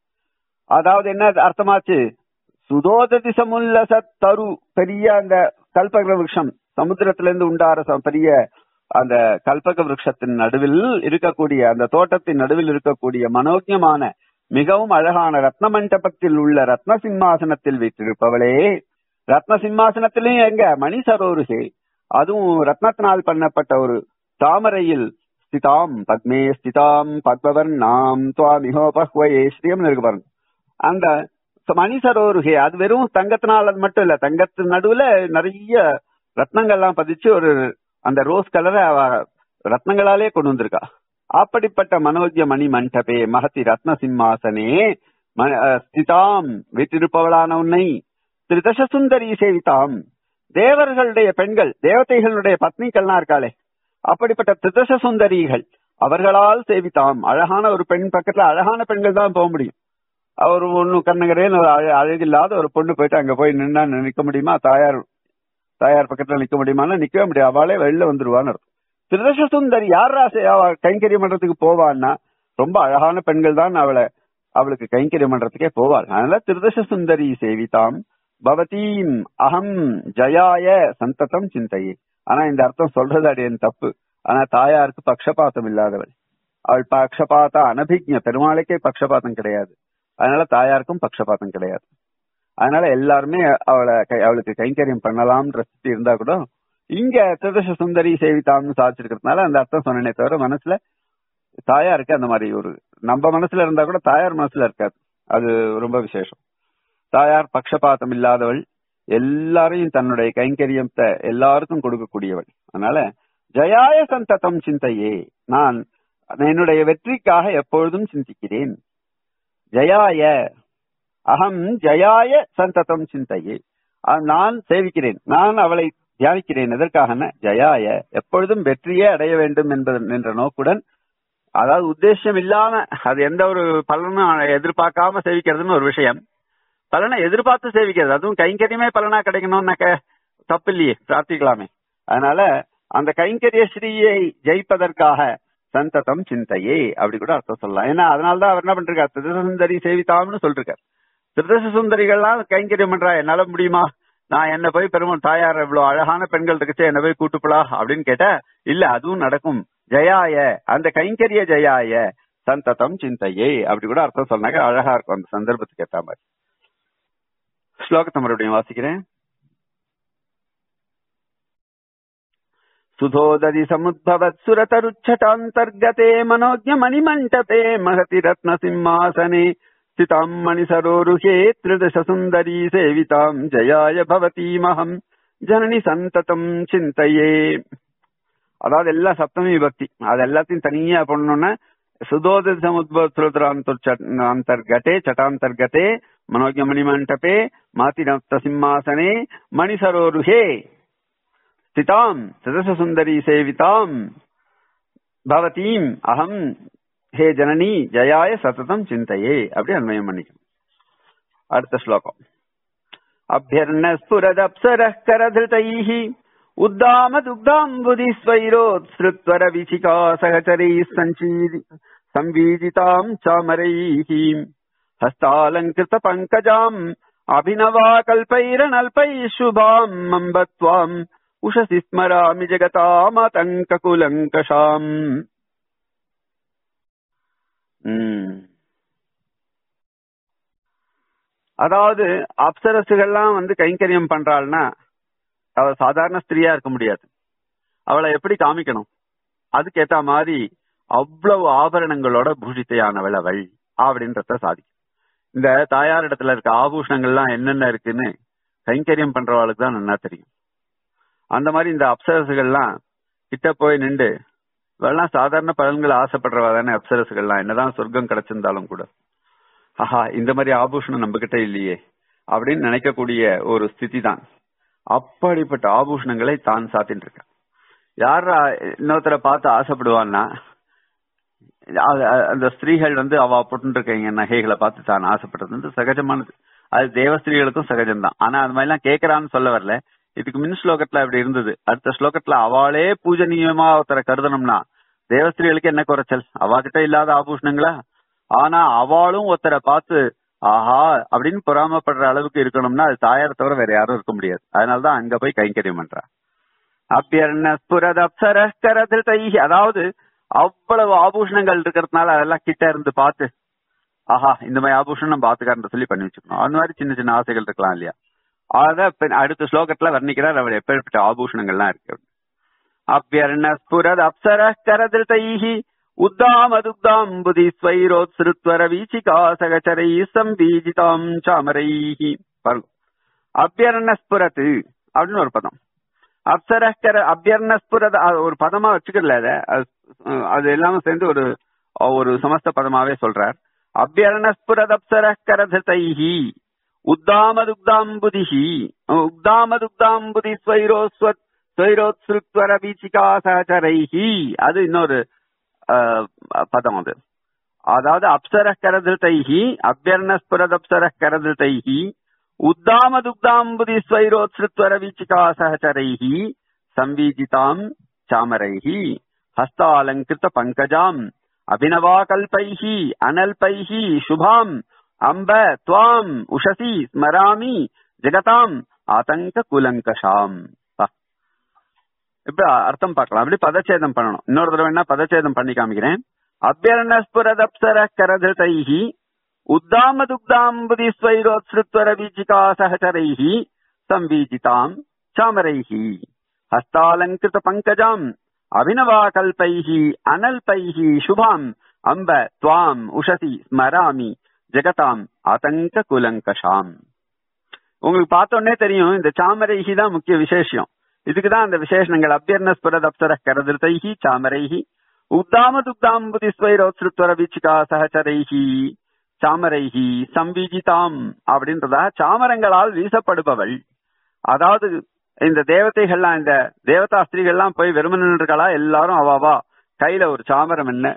அதாவது என்ன அர்த்தமாச்சு சுதோததி சமுல்லச தரு பெரிய அந்த கல்பக விருட்சம் சமுத்திரத்திலிருந்து உண்டார ச- பெரிய அந்த கல்பக விருட்சத்தின் நடுவில் இருக்கக்கூடிய அந்த தோட்டத்தின் நடுவில் இருக்கக்கூடிய மனோஜ்யமான மிகவும் அழகான ரத்ன மண்டபத்தில் உள்ள ரத்ன சிம்மாசனத்தில் வீற்றிருப்பவளே ரத்ன சிம்மாசனத்திலையும் எங்க மணி சரோருகே அதுவும் ரத்னத்தினால் பண்ணப்பட்ட ஒரு தாமரையில் ஸ்திதாம் பத்மே ஸ்திதாம் பத்மவர்ணாம் துவாமிகோபஹ்வயே ஸ்ரீயம் இருக்கு பாருங்க அந்த மணி சரோருகே அது வெறும் தங்கத்தினால் அது மட்டும் இல்ல தங்கத்தின் நடுவுல நிறைய ரத்னங்கள்லாம் பதிச்சு ஒரு அந்த ரோஸ் கலரை அவ ரத்னங்களாலே கொண்டு வந்திருக்கா அப்படிப்பட்ட மனோஜ்ய மணி மண்டபே மகதி ரத்ன சிம்மாசனே ம- அஹ், ஸ்திதாம் வீற்றிருப்பவளான உன்னை திருதச சுந்தரி சேவிதாம் தேவர்களுடைய பெண்கள் தேவதைகளுடைய பத்னிகள்லாம் இருக்காளே அப்படிப்பட்ட திருதச சுந்தரிகள் அவர்களால் சேவித்தாம் அழகான ஒரு பெண் பக்கத்துல அழகான பெண்கள் தான் போக முடியும் அவர் ஒன்னும் கண்ணகரேன்னு ஒரு அழ- அழகில்லாத ஒரு பொண்ணு போயிட்டு அங்க போய் நின்னா நிக்க முடியுமா தாயார் தாயார் பக்கத்துல நிக்க முடியுமான்னா நிக்கவே முடியாது அவளே வெளில வந்துருவான்னு அர்த்தம் திருதச சுந்தரி யார் ராசி அவ கைங்கரியம் பண்றதுக்கு போவான்னா ரொம்ப அழகான பெண்கள் தான் அவளை அவளுக்கு கைங்கரியம் பண்றதுக்கே போவாள் அதனால திருதச சுந்தரி சேவிதாம் பவதீம் அகம் ஜயாய சந்ததம் சிந்தையே ஆனா இந்த அர்த்தம் சொல்றது அடையன் தப்பு ஆனா தாயாருக்கு பக்ஷபாதம் இல்லாதவள் அவள் பக்ஷபாத அனபிக்ஞ பெருமாளுக்கே பக்ஷபாதம் கிடையாது அதனால தாயாருக்கும் பக்ஷபாதம் கிடையாது அதனால எல்லாருமே அவளை கை- அவளுக்கு கைங்கரியம் பண்ணலாம்ன்ற ஸ்திதி இருந்தா கூட இங்க திருதச சுந்தரி சேவிதாம்னு சாதிச்சிருக்கிறதுனால அந்த அர்த்தம் சொன்னனே தவிர மனசுல தாயாருக்கு அந்த மாதிரி ஒரு நம்ம மனசுல இருந்தா கூட தாயார் மனசுல இருக்காது அது ரொம்ப விசேஷம் தாயார் பக்ஷபாதம் இல்லாதவள் எல்லாரையும் தன்னுடைய கைங்கரியத்தை எல்லாருக்கும் கொடுக்கக்கூடியவள் அதனால ஜயாய சந்ததம் சிந்தையே நான் என்னுடைய வெற்றிக்காக எப்பொழுதும் சிந்திக்கிறேன் ஜயாய அகம் ஜயாய சந்ததம் சிந்தையே அஹ் நான் சேவிக்கிறேன் நான் அவளை தியானிக்கிறேன் எதற்காக ஜயாய எப்பொழுதும் வெற்றியே அடைய வேண்டும் என்பது என்ற நோக்குடன் அதாவது உத்தேசம் இல்லாம அது எந்த ஒரு பலனும் எதிர்பார்க்காம சேவிக்கிறதுன்னு ஒரு விஷயம் பலனை எதிர்பார்த்து சேவிக்கிறது அதுவும் கைங்கரியமே பலனா கிடைக்கணும்னாக்க தப்பு இல்லையே பிரார்த்திக்கலாமே அதனால அந்த கைங்கரிய ஸ்ரீயை ஜெயிப்பதற்காக சந்ததம் சிந்தையே அப்படி கூட அர்த்தம் சொல்லலாம் ஏன்னா அதனாலதான் அவர் என்ன பண்றாரு திருதச சுந்தரி சேவிதாம்னு சொல்லிருக்காரு திருதச சுந்தரிகள்லாம் கைங்கரியம் பண்றா என்னால முடியுமா நான் என்ன போய் பெருமாள் தாயார் இவ்வளவு அழகான பெண்கள் இருக்குச்சு என்ன போய் கூட்டுப்பலா அப்படின்னு கேட்டா இல்ல அதுவும் நடக்கும் ஜெயாய அந்த கைங்கரிய ஜெயாய சந்ததம் சிந்தையே அப்படி கூட அர்த்தம் சொன்னாக்க அழகா இருக்கும் அந்த சந்தர்ப்பத்துக்கு ஏத்த மாதிரி ஸ்லோகத்தை மறுபடியும் வாசிக்கிறேன் सुधोदधि समुद्भवत् सुरतरुच्छटान्तर्गते मनोज्ञ मणिमण्टपे महति रत्नसिंहासने स्थिताम् मणिसरोरुहे त्रिदश सुन्दरी सेविताम् जयाय भवतीमहम् ஜனனி சந்ததம் சிந்தையே அதாவது எல்லா சப்தமி விபக்தி அது எல்லாத்தையும் தனியா பண்ணணும்னா சுதோத சமுத்போத்ரோதராந்தர்கட்டே சட்டாந்தர்கட்டே மனோஜ மணிமண்டபே மாத்திரப்த சிம்மாசனே மணிசரோருஹே ஸ்திதாம் சதச சுந்தரி சேவிதாம் பவதீம் அகம் ஹே ஜனனி ஜயாய சததம் சிந்தையே அப்படி அன்வயம் பண்ணிக்கணும் அடுத்த ஸ்லோகம் அபியர்ண ஸ்புரதப்சர கரதிருதைः உத்தாம துக்தாம்புதி ஸ்வைரோத்ஸ்ருத்வர விசிகா சகச்சரை சஞ்சீதி संवीदिताम् चामरैः हस्तालङ्कृत पङ्कजाम् अभिनवा कल्पैरनल्पैः शुभाम् अम्ब त्वाम् उषसि स्मरामि जगतामतङ्ककुलङ्कषाम् ம். அதாவது அப்சரசுகள்லாம் வந்து கைங்கரியம் பண்றாள்னா அவ சாதாரண ஸ்திரியா இருக்க முடியாது அவளை எப்படி காமிக்கணும் அதுக்கேத்த மாதிரி அவ்வளவு ஆபரணங்களோட பூஷித்தையானவள் அவள் அப்படின்றத சாதிக்கும் இந்த தாயார் இடத்துல இருக்க ஆபூஷணங்கள்லாம் என்னென்ன இருக்குன்னு கைங்கரியம் பண்றவாளுக்கு தான் நல்லா தெரியும் அந்த மாதிரி இந்த அப்சரசுகள்லாம் கிட்ட போய் நின்று இவெல்லாம் சாதாரண பலன்கள் ஆசைப்படுறவா தானே அப்சரசுகள்லாம் என்னதான் சொர்க்கம் கிடைச்சிருந்தாலும் கூட ஆஹா இந்த மாதிரி ஆபூஷணம் நம்ம கிட்ட இல்லையே அப்படின்னு நினைக்கக்கூடிய ஒரு ஸ்திதி தான் அப்படிப்பட்ட ஆபூஷணங்களை தான் சாத்தின்னு இருக்க யார் இன்னொருத்தரை பார்த்து ஆசைப்படுவான்னா அது- அது- அந்த ஸ்திரீகள் வந்து அவ போட்டுருக்க நகைகளை பார்த்து தான் ஆசைப்படுறது வந்து சகஜமானது அது தேவஸ்திரீகளுக்கும் சகஜம்தான் ஆனா அது மாதிரி எல்லாம் கேட்கறான்னு சொல்ல வரல இதுக்கு மின் ஸ்லோகத்துல அப்படி இருந்தது அடுத்த ஸ்லோகத்துல அவளே பூஜனீயமா ஒருத்தரை கருதணும்னா தேவஸ்திரீகளுக்கு என்ன குறைச்சல் அவகிட்ட இல்லாத ஆபூஷணங்களா ஆனா அவளும் ஒருத்தரை பார்த்து ஆஹா அப்படின்னு பொறாமப்படுற அளவுக்கு இருக்கணும்னா அது தாயார் தவிர வேற யாரும் இருக்க முடியாது அதனாலதான் அங்க போய் கைங்கரியம் பண்றா அப்பியர்ண ஸ்புரத் அப்சர கரதில் அதாவது அவ்வளவு ஆபூஷணங்கள் இருக்கிறதுனால அதெல்லாம் கிட்ட இருந்து பார்த்து ஆஹா இந்த மாதிரி ஆபூஷணம் நம்ம பாத்துக்காரன் சொல்லி பண்ணி வச்சுக்கணும் அந்த மாதிரி சின்ன சின்ன ஆசைகள் இருக்கலாம் இல்லையா அத பின் அடுத்த ஸ்லோகத்துல வர்ணிக்கிறார் அவர் எப்பேற்பட்ட ஆபூஷணங்கள்லாம் இருக்கு அப்பியர்ண ஸ்புரத் அப்சர கரதில் தைஹி உத்தாமதுக்தாம்புதி ஸ்வைரோத்ஸ்ருத்வர வீச்சிகா சகச்சரை சம்பீஜிதாம் சாமரைஹி பாருங்க அபியர்ண ஸ்புரத் அப்படின்னு ஒரு பதம் அப்சரஸ்கர அபியர்ணஸ்புரத ஒரு பதமா வச்சுக்கல அத அது- அது எல்லாமே சேர்ந்து ஒரு ஒரு சமஸ்த பதமாவே சொல்றார் அபியர்ணஸ்புரத் அப்சரஸ்கரதைஹி உத்தாமதுக்தாம்புதிஹி உத்தாமதுக்தாம்புதி ஸ்வைரோஸ்வத் ஸ்வைரோத்ஸ்ருத்வர வீச்சிகா சகச்சரைஹி அது இன்னொரு அஹ், பதம் அது அதாவது அப்சர கரதிருத்தைஹி அபியர்ணஸ்புரத் அப்சர கரதிருத்தைஹி உத்தாமதுக்தாம்புதி ஸ்வைரோத்ஸ்ருத்வர வீச்சிகா சகச்சரைஹி சம்வீஜிதாம் சாமரைஹி ஹஸ்தாலங்கிருத பங்கஜாம் அபினவாகல்பைஹி அனல்பைஹி சுபாம் அம்ப துவாம் உஷசி ஸ்மராமி ஜெகதாம் ஆதங்க குலங்கஷாம் பா. இப்ப அர்த்தம் பார்க்கலாம் அப்படி பதச்சேதம் பண்ணணும் இன்னொரு தடவை என்ன பதச்சேதம் பண்ணி காமிக்கிறேன் அபியர்ணஸ்புரதப்சர கரதிருதைஹி உத்தாமதுக்தாம்புதி ஸ்வைரோத்ஸ்ருத்வர வீச்சிகா சகச்சரைஹி சம்வீஜிதாம் சாமரைஹி ஹஸ்தாலங்கிருத பங்கஜாம் அபினவாகல்பைஹி அனல்பைஹி சுபாம் அம்ப துவாம் உஷசி ஸ்மராமி ஜெகதாம் ஆதங்க குலங்கஷாம் உங்களுக்கு பார்த்தோன்னே தெரியும் இந்த சாமரைஹி தான் முக்கிய விசேஷம் இதுக்குதான் அந்த விசேஷணங்கள் அபியர்ணஸ்புரத் அப்சர கரதிருத்தைஹி சாமரைஹி உத்தாமதுக்தாம்புதி ஸ்வைரோத்ஸ்ருத்வர வீச்சிகா சகச்சரைஹி சாமரைஹி சம்பீஜிதாம் அப்படின்றதா சாமரங்களால் வீசப்படுபவள் அதாவது இந்த தேவதைகள்லாம் இந்த தேவதா ஸ்திரீகள்லாம் போய் வெறுமன் இருக்காளா எல்லாரும் அவாவா கையில ஒரு சாமரம் என்ன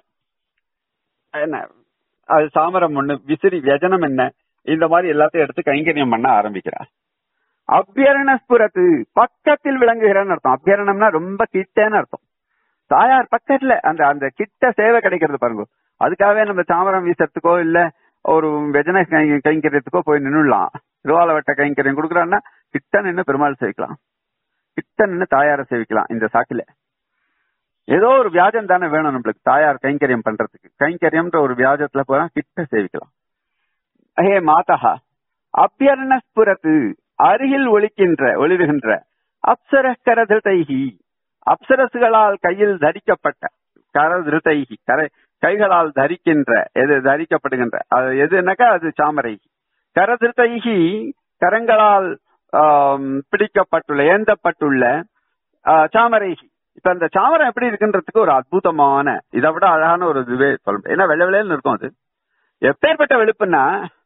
என்ன அது சாமரம் ஒண்ணு விசிறி வியஜனம் என்ன இந்த மாதிரி எல்லாத்தையும் எடுத்து கைங்கரியம் பண்ண ஆரம்பிக்கிறா அபியரணஸ்புரத்து பக்கத்தில் விளங்குகிறான்னு அர்த்தம் அபியரணம்னா ரொம்ப கிட்டேன்னு அர்த்தம் தாயார் பக்கத்துல அந்த அந்த கிட்ட சேவை கிடைக்கிறது பாருங்க அதுக்காகவே நம்ம சாமரம் வீசறதுக்கோ இல்ல ஒரு வெஜன கை- கைங்கரியத்துக்கோ போய் நின்னுடலாம் திருவாலவட்ட கைங்கரியம் கொடுக்குறான்னா கிட்ட நின்னு பெருமாள் சேவிக்கலாம் கிட்ட நின்னு தாயாரை சேவிக்கலாம் இந்த சாக்குல ஏதோ ஒரு வியாஜம் தானே வேணும் நம்மளுக்கு தாயார் கைங்கரியம் பண்றதுக்கு கைங்கரியம்ன்ற ஒரு வியாஜத்துல போனா கிட்ட சேவிக்கலாம் ஹே மாதா அபியர்ணஸ்புரத்து அருகில் ஒலிக்கின்ற ஒளிருகின்ற அப்சர கரதிருதைகி அப்சரசுகளால் கையில் தரிக்கப்பட்ட கரதிருதைகி கரை கைகளால் தரிக்கின்ற எது தரிக்கப்படுகின்ற அது எதுனாக்கா அது சாமரை கரதிருதைகி கரங்களால் ஆம், பிடிக்கப்பட்டுள்ள ஏந்தப்பட்டுள்ள ஆ, சாமரைகி இப்ப அந்த சாமரம் எப்படி இருக்குன்றதுக்கு ஒரு அற்புதமான இதை விட அழகான ஒரு இதுவே சொல்ல ஏன்னா வெள்ளை வெள்ளைன்னு இருக்கும் அது எப்பேற்பட்ட வெளுப்புன்னா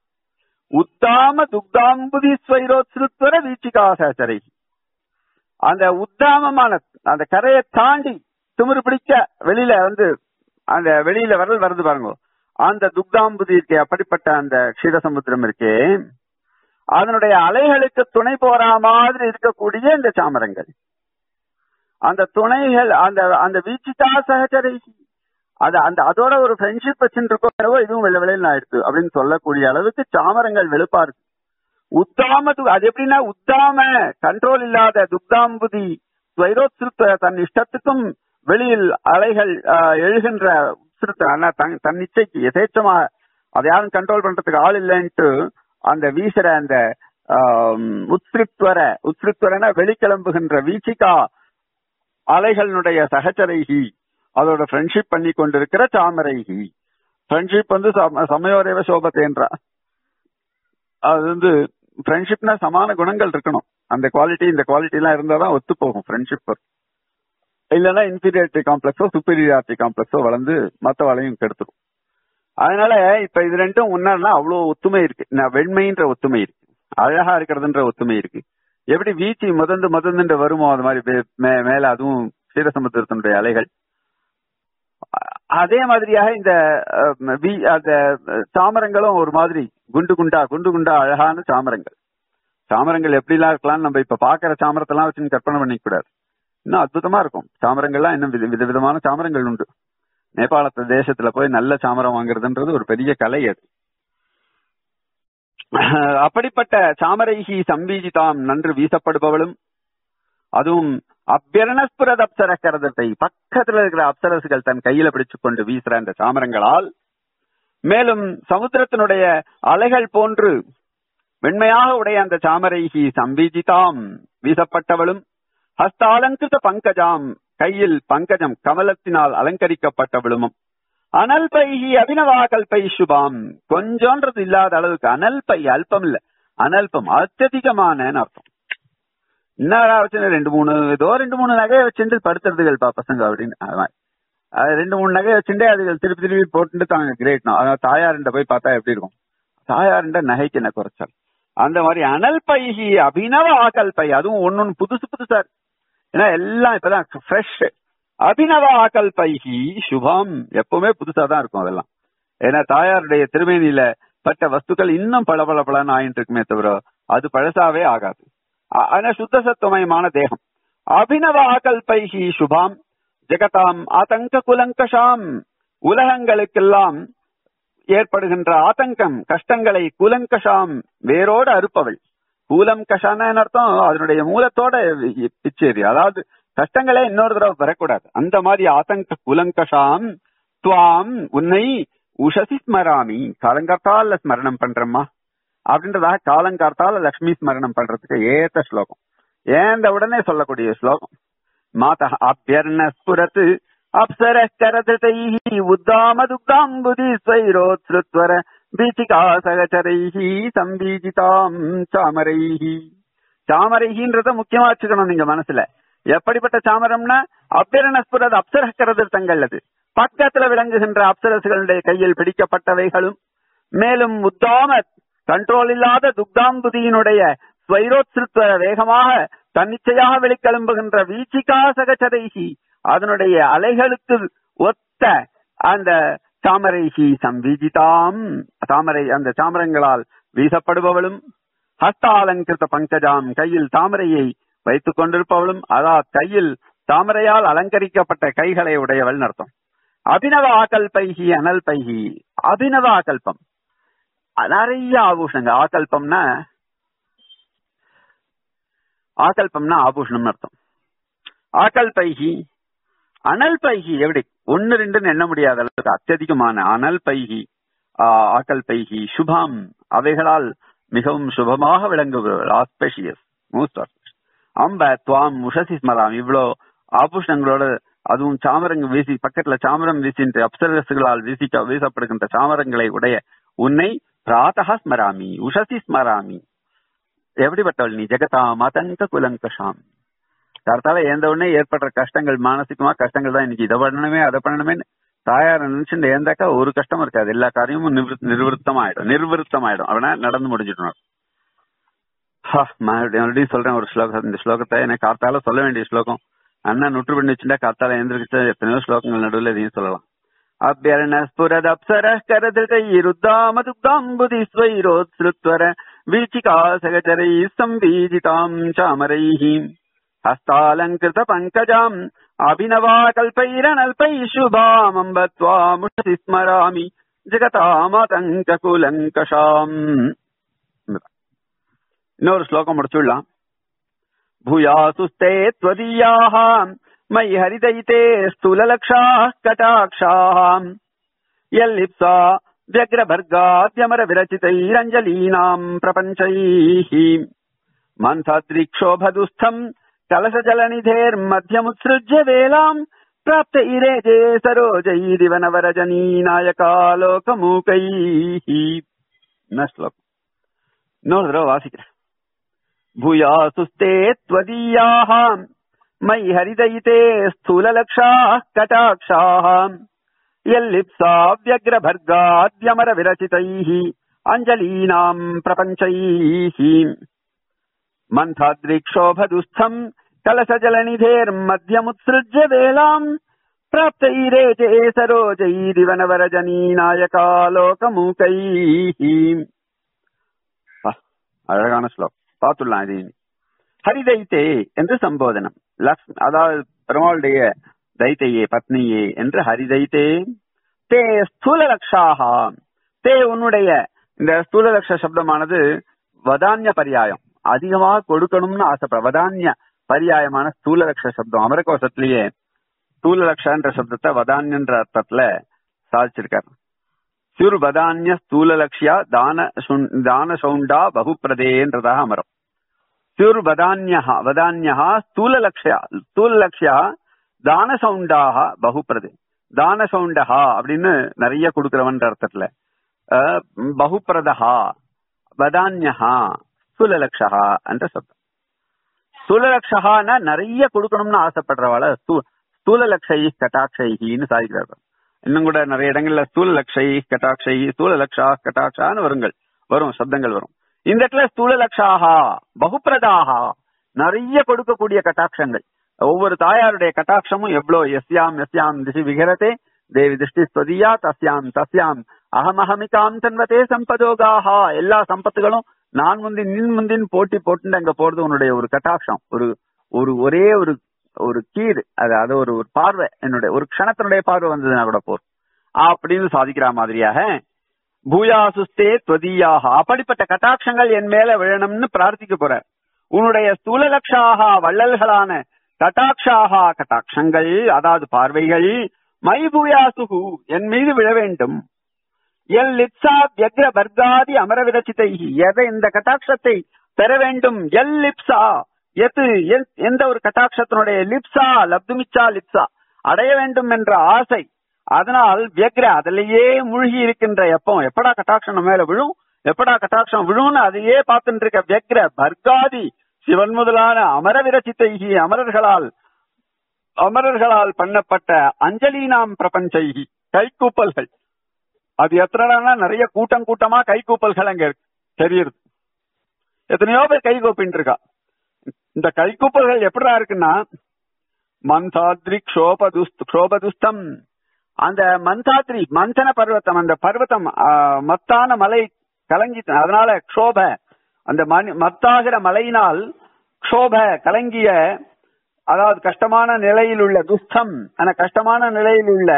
உத்தாம துக்தாம்புதி ஸ்வைரோத்ஸ்ருத்வர வீச்சிகாசாச்சரை அந்த உத்தாமமான அந்த கரையை தாண்டி திமிரு பிடிக்க வெளியில வந்து அந்த வெளியில வரல் வருது பாருங்க அந்த துக்தாம்புதி இருக்கே அப்படிப்பட்ட அந்த க்ஷீரசமுத்திரம் இருக்கே அதனுடைய அலைகளுக்கு துணை போறா மாதிரி இருக்கக்கூடிய இந்த சாமரங்கள் அந்த துணைகள் அந்த அந்த வீச்சிகா சகச்சரை அது அந்த அதோட ஒரு ஃப்ரெண்ட்ஷிப் வச்சுட்டு இருக்கோ இதுவும் வெள்ள வெள்ளையில் ஆயிடுச்சு அப்படின்னு சொல்லக்கூடிய அளவுக்கு சாமரங்கள் வெளுப்பா இருக்கு உத்தாம து- அது எப்படின்னா உத்தாம கண்ட்ரோல் இல்லாத துக்தாம்புதி ஸ்வைரோத்ஸ்ருத்த தன் இஷ்டத்துக்கும் வெளியில் அலைகள் ஆஹ், எழுகின்ற உத்ஸ்ருத்த ஆனா தன் தன் இச்சைக்கு எதேச்சமா அதை யாரும் கண்ட்ரோல் பண்றதுக்கு ஆள் இல்லைன்ட்டு அந்த வீசுற அந்த ஆம், உத்ஸ்ருத்வர உத்ஸ்ருத்வரன வெளிக்கிளம்புகின்ற வீச்சிகா அலைகளினுடைய சகச்சரைகி அதோட ஃப்ரெண்ட்ஷிப் பண்ணி கொண்டிருக்கிற சாமரைகி ஃப்ரெண்ட்ஷிப் வந்து சம- சமயோரேவ சோபத்தேன்றா அது வந்து ஃப்ரெண்ட்ஷிப்னா சமான குணங்கள் இருக்கணும் அந்த குவாலிட்டி இந்த குவாலிட்டி எல்லாம் இருந்தா தான் ஒத்து போகும் ஃப்ரெண்ட்ஷிப் இல்லைன்னா இன்ஃபீரியாரிட்டி காம்ப்ளெக்ஸோ சுப்பீரியாரிட்டி காம்ப்ளெக்ஸோ வளர்ந்து மத்தவாளையும் கெடுத்துரும் அதனால இப்ப இது ரெண்டும் ஒன்னா அவ்வளவு ஒத்துமை இருக்கு நான் வெண்மைன்ற ஒத்துமை இருக்கு அழகா இருக்கிறதுன்ற ஒத்துமை இருக்கு எப்படி வீச்சு முதந்து முதந்துன்ற வருமோ அது மாதிரி வே- மே- மேல அதுவும் சீரசமுத்திரத்தினுடைய அலைகள் அ- அதே மாதிரியாக இந்த அஹ், வீ- அந்த அஹ், சாமரங்களும் ஒரு மாதிரி குண்டு குண்டா குண்டு குண்டா அழகான சாமரங்கள் சாமரங்கள் எப்படிலாம் இருக்கலாம் நம்ம இப்ப பாக்குற சாமரத்தெல்லாம் வச்சு கற்பனை பண்ணிக்க கூடாது இன்னும் அற்புதமா இருக்கும் சாமரங்கள்லாம் இன்னும் வித விதவிதமான சாமரங்கள் உண்டு நேபாளத்து தேசத்துல போய் நல்ல சாமரம் வாங்குறதுன்றது ஒரு பெரிய கலை அது அப்படிப்பட்ட சாமரைகி சம்பீஜிதாம் நன்று வீசப்படுபவளும் அதுவும் அபியரணஸ்புரத் அப்சர கரதத்தை பக்கத்துல இருக்கிற அப்சரசுகள் தன் கையில பிடிச்சு கொண்டு வீசுற அந்த சாமரங்களால் மேலும் சமுத்திரத்தினுடைய அலைகள் போன்று வெண்மையாக உடைய அந்த சாமரைகி சம்பீஜிதாம் வீசப்பட்டவளும் ஹஸ்தாலங்கிருத பங்கஜாம் கையில் பங்கஜம் கமலத்தினால் அலங்கரிக்கப்பட்டவளும் அனல் பைகி அபினவா கல்பை சுபாம் கொஞ்சோன்றது இல்லாத அளவுக்கு அனல் பை அல்பம் இல்ல அனல்பம் அत्यதிகமான அர்த்தம் என்னடா வச்சு ரெண்டு மூணு ஏதோ ரெண்டு மூணு நகையை வச்சுட்டு படுத்துறதுகள் பா பசங்க அப்படின்னு அது மாதிரி. அது ரெண்டு மூணு நகையை வச்சுட்டே அதுகள் திருப்பி திருப்பி போட்டுட்டு தாங்க கிரேட் அதாவது தாயாருண்ட போய் பார்த்தா எப்படி இருக்கும் தாயாருண்ட நகைக்கு என்ன குறைச்சல் அந்த மாதிரி அனல் பைகி அபினவ ஆக்கல் பை அதுவும் ஒன்னொன்னு புதுசு புதுசா இருக்கு ஏன்னா எல்லாம் இப்பதான் ஃப்ரெஷ் அபினவ ஆக்கல் பைகி சுபம் எப்பவுமே புதுசா தான் இருக்கும் அதெல்லாம் ஏன்னா தாயாருடைய திருமேனியில பட்ட வஸ்துக்கள் இன்னும் பல பல பலன்னு ஆயிட்டு இருக்குமே தவிர அது பழசாவே ஆகாது அ- ஆனா சுத்த சத்துவமயமான தேகம் அபினவ ஆக்கல் பைகி சுபாம் ஜெகதாம் ஆதங்க குலங்கஷாம் உலகங்களுக்கெல்லாம் ஏற்படுகின்ற ஆதங்கம் கஷ்டங்களை குலங்கஷாம் வேரோடு அறுப்பவள் கூலம் கஷான அர்த்தம் அதனுடைய மூலத்தோட பிச்சேரி அதாவது கஷ்டங்களே இன்னொரு தடவை வரக்கூடாது அந்த மாதிரி ஆதங்க குலங்கஷாம் துவாம் உன்னை உஷசி ஸ்மராமி காலங்காத்தால ஸ்மரணம் பண்றம்மா அப்படின்றதாக காலங்காத்தால லக்ஷ்மி ஸ்மரணம் பண்றதுக்கு ஏத்த ஸ்லோகம் ஏந்த உடனே சொல்லக்கூடிய ஸ்லோகம் மாதா அபியர்ண ஸ்புரத் அப்சர கரதிருதைः உத்தாமதுக்தாம்புதி ஸ்வைரோத்ஸ்ருத்வர பீச்சிகா சகச்சரைः சம்பீஜிதாம் சாமரைः சாமரைகின்றத முக்கியமா வச்சுக்கணும் நீங்க மனசுல எப்படிப்பட்ட சாமரம்னா அபியரணஸ்புரத் அப்சர கரதிருத்தங்கள் அது பக்கத்துல விளங்குகின்ற அப்சரசுகளுடைய கையில் பிடிக்கப்பட்டவைகளும் மேலும் உத்தாம கண்ட்ரோல் இல்லாத துக்தாம்புதியினுடைய ஸ்வைரோத்ஸ்ருத்வ வேகமாக தன்னிச்சையாக வெளிக்கிளம்புகின்ற வீச்சிகா சகச்சதைகி அதனுடைய அலைகளுக்கு ஒத்த அந்த தாமரைகி சம்பீஜிதாம் தாமரை அந்த தாமரங்களால் வீசப்படுபவளும் ஹஸ்தாலங்கிருத பங்கஜாம் கையில் தாமரையை வைத்துக் கொண்டிருப்பவளும் அதாவது கையில் தாமரையால் அலங்கரிக்கப்பட்ட கைகளை உடையவள் அர்த்தம் அபினவ ஆகல்பைகி அனல் பைகி அபினவ ஆகல்பம் நிறைய ஆபூஷணங்கள் ஆகல்பம்னா ஆகல்பம்னா ஆபூஷணம் அர்த்தம் ஆக்கல் பைகி அனல் பைகி எப்படி ஒன்னு ரெண்டுன்னு எண்ண முடியாத அளவுக்கு அत्यதிகமான அனல் பைகி ஆ- ஆக்கல் பைகி சுபாம் அவைகளால் மிகவும் சுபமாக விளங்குபவர்கள் ஆஸ்பெஷியஸ் மோஸ்ட் அம்ப துவாம் உஷசி ஸ்மராம் இவ்வளோ ஆபூஷணங்களோட அதுவும் சாமரங்க வீசி பக்கத்துல சாமரம் வீசின்ற அப்சரசுகளால் வீசிக்க வீசப்படுகின்ற சாமரங்களை உடைய உன்னை பிராத்தக ஸ்மராமி உஷசி ஸ்மராமி எப்படிப்பட்டவள் நீ ஜெகதா மதங்க குலங்கஷாம் கர்த்தால ஏந்த உடனே ஏற்படுற கஷ்டங்கள் மானசிகமா கஷ்டங்கள் தான் இன்னைக்கு இதை பண்ணணுமே அதை பண்ணணுமே தாயார் நினைச்சுட்டு ஏந்தாக்கா ஒரு கஷ்டம் இருக்காது எல்லா காரியமும் நிவிருத் நிர்வருத்தமாயிடும் நிர்வருத்தமாயிடும் அவனா நடந்து முடிஞ்சிடணும் ஹா, மறுபடியும் மறுபடியும் சொல்றேன் ஒரு ஸ்லோகம் இந்த ஸ்லோகத்தை எனக்கு கார்த்தால சொல்ல வேண்டிய ஸ்லோகம் அண்ணா நுற்று பண்ணி வச்சுட்டா கார்த்தால எழுந்திருச்சு எத்தனையோ ஸ்லோகங்கள் நடுவில் இதையும் சொல்லலாம் அபியரணஸ்புரத் அப்சர கரதிருதைருத்தாமதுக்தாம்புதி ஸ்வைரோத்ஸ்ருத்வர வீச்சிகா சகச்சரை சம்பீஜிதாம் சாமரைः हस्तालङ्कृत पङ्कजाम् अभिनवा कल्पैरनल्पैः शुभामम्ब त्वामुषति स्मरामि ஜெகதாமதங்ககுலங்கஷாம் இன்னொரு ஸ்லோகம் முடிச்சுடலாம் பூயாசுஸ்தே त्वदीयाः मयि हरिदयिते स्थूललक्षाः कटाक्षाः यल्लिप्सा व्यग्रभर्गाद्यमर विरचितैरञ्जलीनाम् प्रपञ्चैः मन्थाद्रिक्षोभदुस्थम् कलशजलनिधेर्मध्यमुत्सृज्य वेलाम् प्राप्त इरेजे सरोजैरिव नवरजनीनायकालोकमूकैः न श्लोकम् இன்னொரு தடவை வாசிக்கிறேன் பூயாசுஸ்தே त्वदीयाः मयि हरिदयिते स्थूललक्षाः कटाक्षाः यल्लिप्सा व्यग्रभर्गाद्यमरविरचितैः अञ्जलीनाम् प्रपञ्चैः मन्थाद्रिक्षोभदुःस्थम् कलशजलनिधेर्मध्यमुत्सृज्य वेलाम् प्राप्तैरेजे सरोजैरिव நவரஜனீநாயகாலோகமூகைः அழகான ஸ்லோகம் பார்த்துடலாம் இது இனி. ஹரிதைத்தே என்று சம்போதனம் லக்ஷ்மி அதாவது பெருமாளுடைய தைத்தையே பத்னியே என்று ஹரிதைத்தே தே ஸ்தூல லக்ஷாகா தே உன்னுடைய இந்த ஸ்தூல லக்ஷ சப்தமானது வதான்ய பரியாயம் அதிகமா கொடுக்கணும்னு ஆசைப்பட வதான்ய பரியாயமான ஸ்தூல லக்ஷ சப்தம் அமரகோசத்திலேயே ஸ்தூல லக்ஷன்ற சப்தத்தை வதான்யன்ற அர்த்தத்துல சாதிச்சிருக்காரு சிறு வதான்ய ஸ்தூல லக்ஷ்யா தான சுண்- தான சௌண்டா பகுப்பிரதேன்றதாக அமரம் சிறு வதான்யா வதான்யா ஸ்தூல லக்ஷ்யா ஸ்தூல லக்ஷ்யா தான சௌண்டாக பகுப்பிரதே தான சௌண்டஹா அப்படின்னு நிறைய கொடுக்கிறவன்ற அர்த்தத்துல அஹ், பகுப்பிரதஹா வதான்யா ஸ்தூல லக்ஷா என்ற சப்தம் ஸ்தூல லக்ஷகான நிறைய கொடுக்கணும்னு ஆசைப்படுறவாள ஸ்தூ- ஸ்தூல லக்ஷை கட்டாட்சைன்னு சாதிக்கிறார்கள் இன்னும் கூட நிறைய இடங்கள்ல ஸ்தூல லக்ஷை கட்டாட்சை ஸ்தூல லக்ஷா கட்டாட்சான்னு வருங்கள் வரும் சப்தங்கள் வரும் இந்த இடத்துல ஸ்தூல லக்ஷாகா பகுப்பிரதாகா நிறைய கொடுக்கக்கூடிய கட்டாட்சங்கள் ஒவ்வொரு தாயாருடைய கட்டாட்சமும் எவ்வளவு எஸ்யாம் எஸ்யாம் திசி விகரதே தேவி திருஷ்டி ஸ்வதியா தஸ்யாம் தஸ்யாம் அகமஹமிகாம் தன்வதே சம்பதோகாஹா எல்லா சம்பத்துகளும் நான் முந்தின் நின் முந்தின் போட்டி போட்டு அங்க போறது உன்னுடைய ஒரு கட்டாட்சம் ஒரு ஒரு ஒரே ஒரு ஒரு கீர் அது அது ஒரு ஒரு பார்வை என்னுடைய ஒரு க்ஷணத்தினுடைய பார்வை வந்ததுன்னா கூட போதும் அப்படின்னு சாதிக்கிற மாதிரியாக பூயாசுஸ்தே துவதீயாக அப்படிப்பட்ட கட்டாட்சங்கள் என் மேல விழணும்னு பிரார்த்திக்க போற உன்னுடைய ஸ்தூல லட்சாக வள்ளல்களான கட்டாட்சாகா கட்டாட்சங்கள் அதாவது பார்வைகள் மை பூயாசுகு என் மீது விழ வேண்டும் எல் லிப்சா வியக்ர வர்க்காதி அமரவிரச்சிதை எதை இந்த கட்டாட்சத்தை பெற வேண்டும் எல் லிப்சா எது எல்- எந்த ஒரு கட்டாட்சத்தினுடைய லிப்சா லப்துமிச்சா லிப்சா அடைய வேண்டும் என்ற ஆசை அதனால் வியக்ர அதிலேயே மூழ்கி இருக்கின்ற எப்போ எப்படா கட்டாட்சம் நம்ம மேல விழும் எப்படா கட்டாட்சம் விழும்னு அதையே பார்த்துட்டு இருக்க வியக்ர பர்காதி சிவன் முதலான அமரவிரச்சித்தைகி அமரர்களால் அமரர்களால் பண்ணப்பட்ட அஞ்சலீனாம் பிரபஞ்சைகி கைக்கூப்பல்கள் அது எத்தனைனா நிறைய கூட்டம் கூட்டமா கைக்கூப்பல்கள் அங்க இருக்கு தெரியுது எத்தனையோ பேர் கை கூப்பிட்டு இருக்கா இந்த கைக்கூப்பல்கள் எப்படிடா இருக்குன்னா மந்தாத்ரி க்ஷோபதுஸ்த் க்ஷோபதுஸ்தம் அந்த மந்தாத்ரி மந்தன பர்வத்தம் அந்த பர்வத்தம் ஆ, மத்தான மலை கலங்கி அதனால க்ஷோப அந்த மணி மத்தாகிற மலையினால் க்ஷோப கலங்கிய அதாவது கஷ்டமான நிலையில் உள்ள துஸ்தம் அந்த கஷ்டமான நிலையில் உள்ள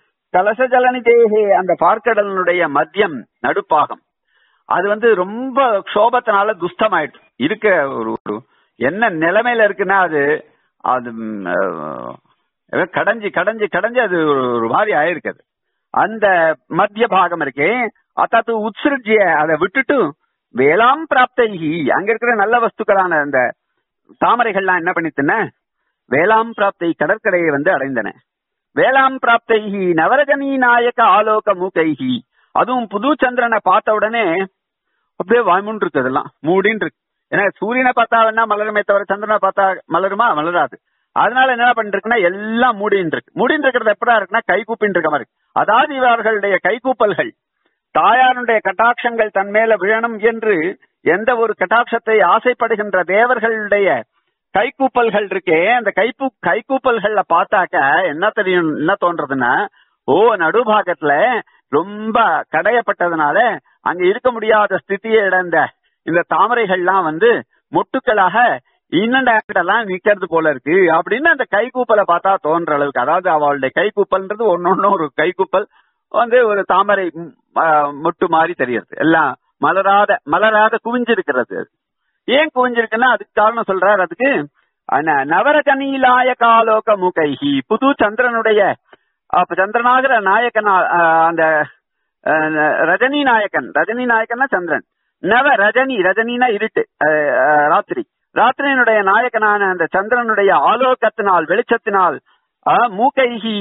கலச ஜலனி தேகே அந்த பார்க்கடலினுடைய மத்தியம் நடுப்பாகம் அது வந்து ரொம்ப க்ஷோபத்தினால துஸ்தமாயிடுச்சு இருக்க ஒரு ஒரு என்ன நிலைமையில இருக்குன்னா அது அது ம், அஹ், ஏதோ கடைஞ்சி கடைஞ்சி கடைஞ்சி அது ஒரு ஒரு மாதிரி ஆயிருக்குது அந்த மத்திய பாகம் இருக்கே அத்தாத்து உத்சிருஜ்ய அதை விட்டுட்டு வேளாம் பிராப்தைகி அங்க இருக்கிற நல்ல வஸ்துக்களான அந்த தாமரைகள்லாம் என்ன பண்ணித்துன வேளாம் பிராப்தை கடற்கரையை வந்து அடைந்தன வேளாம் பிராப்தைகி நவரஜனி நாயக ஆலோக மூக்கைகி அதுவும் புது சந்திரனை பார்த்த உடனே அப்படியே வாய்முன் இருக்கு அதெல்லாம் மூடின்னு இருக்கு ஏன்னா சூரியனை பார்த்தா வேணா மலருமே தவிர சந்திரனை பார்த்தா மலருமா மலராது அதனால என்ன பண்ணிருக்குன்னா எல்லாம் மூடின்னு இருக்கு மூடின்னு இருக்கிறது எப்படா இருக்குன்னா கை கூப்பின்னு இருக்க மாதிரி அதாவது இவர்களுடைய கைகூப்பல்கள் தாயாருடைய கட்டாட்சங்கள் தன் மேல விழணும் என்று எந்த ஒரு கட்டாட்சத்தை ஆசைப்படுகின்ற தேவர்களுடைய கைக்கூப்பல்கள் இருக்கே அந்த கைப்பு கைக்கூப்பல்கள்ல பார்த்தாக்க என்ன தெரியும் என்ன தோன்றதுன்னா ஓ நடுபாகத்துல ரொம்ப கடையப்பட்டதுனால அங்க இருக்க முடியாத ஸ்திதியை இழந்த இந்த தாமரைகள்லாம் வந்து மொட்டுக்களாக இன்னண்டெல்லாம் நிக்கிறது போல இருக்கு அப்படின்னு அந்த கைக்கூப்பலை பார்த்தா தோன்ற அளவுக்கு அதாவது அவளுடைய கைக்கூப்பல்ன்றது ஒன்னொன்னு ஒரு கைக்கூப்பல் வந்து ஒரு தாமரை ம், ஆ, மொட்டு மாதிரி தெரியறது எல்லாம் மலராத மலராத குவிஞ்சிருக்கிறது அது. ஏன் குவிஞ்சிருக்குன்னா அதுக்கு காரணம் சொல்றாரு அதுக்கு அன- நவரஜனீலாய காலோக மூகைஹி புது சந்திரனுடைய அப்ப சந்திரனாகிற நாயகனா ஆ, அந்த ஆ, ரஜினி நாயகன் ரஜினி நாயகன்னா சந்திரன் நவ ரஜினி ரஜினினா இருட்டு ஆ, ஆ, ராத்திரி ராத்திரியினுடைய நாயகனான அந்த சந்திரனுடைய ஆலோகத்தினால் வெளிச்சத்தினால் ஆ, மூக்கைஹி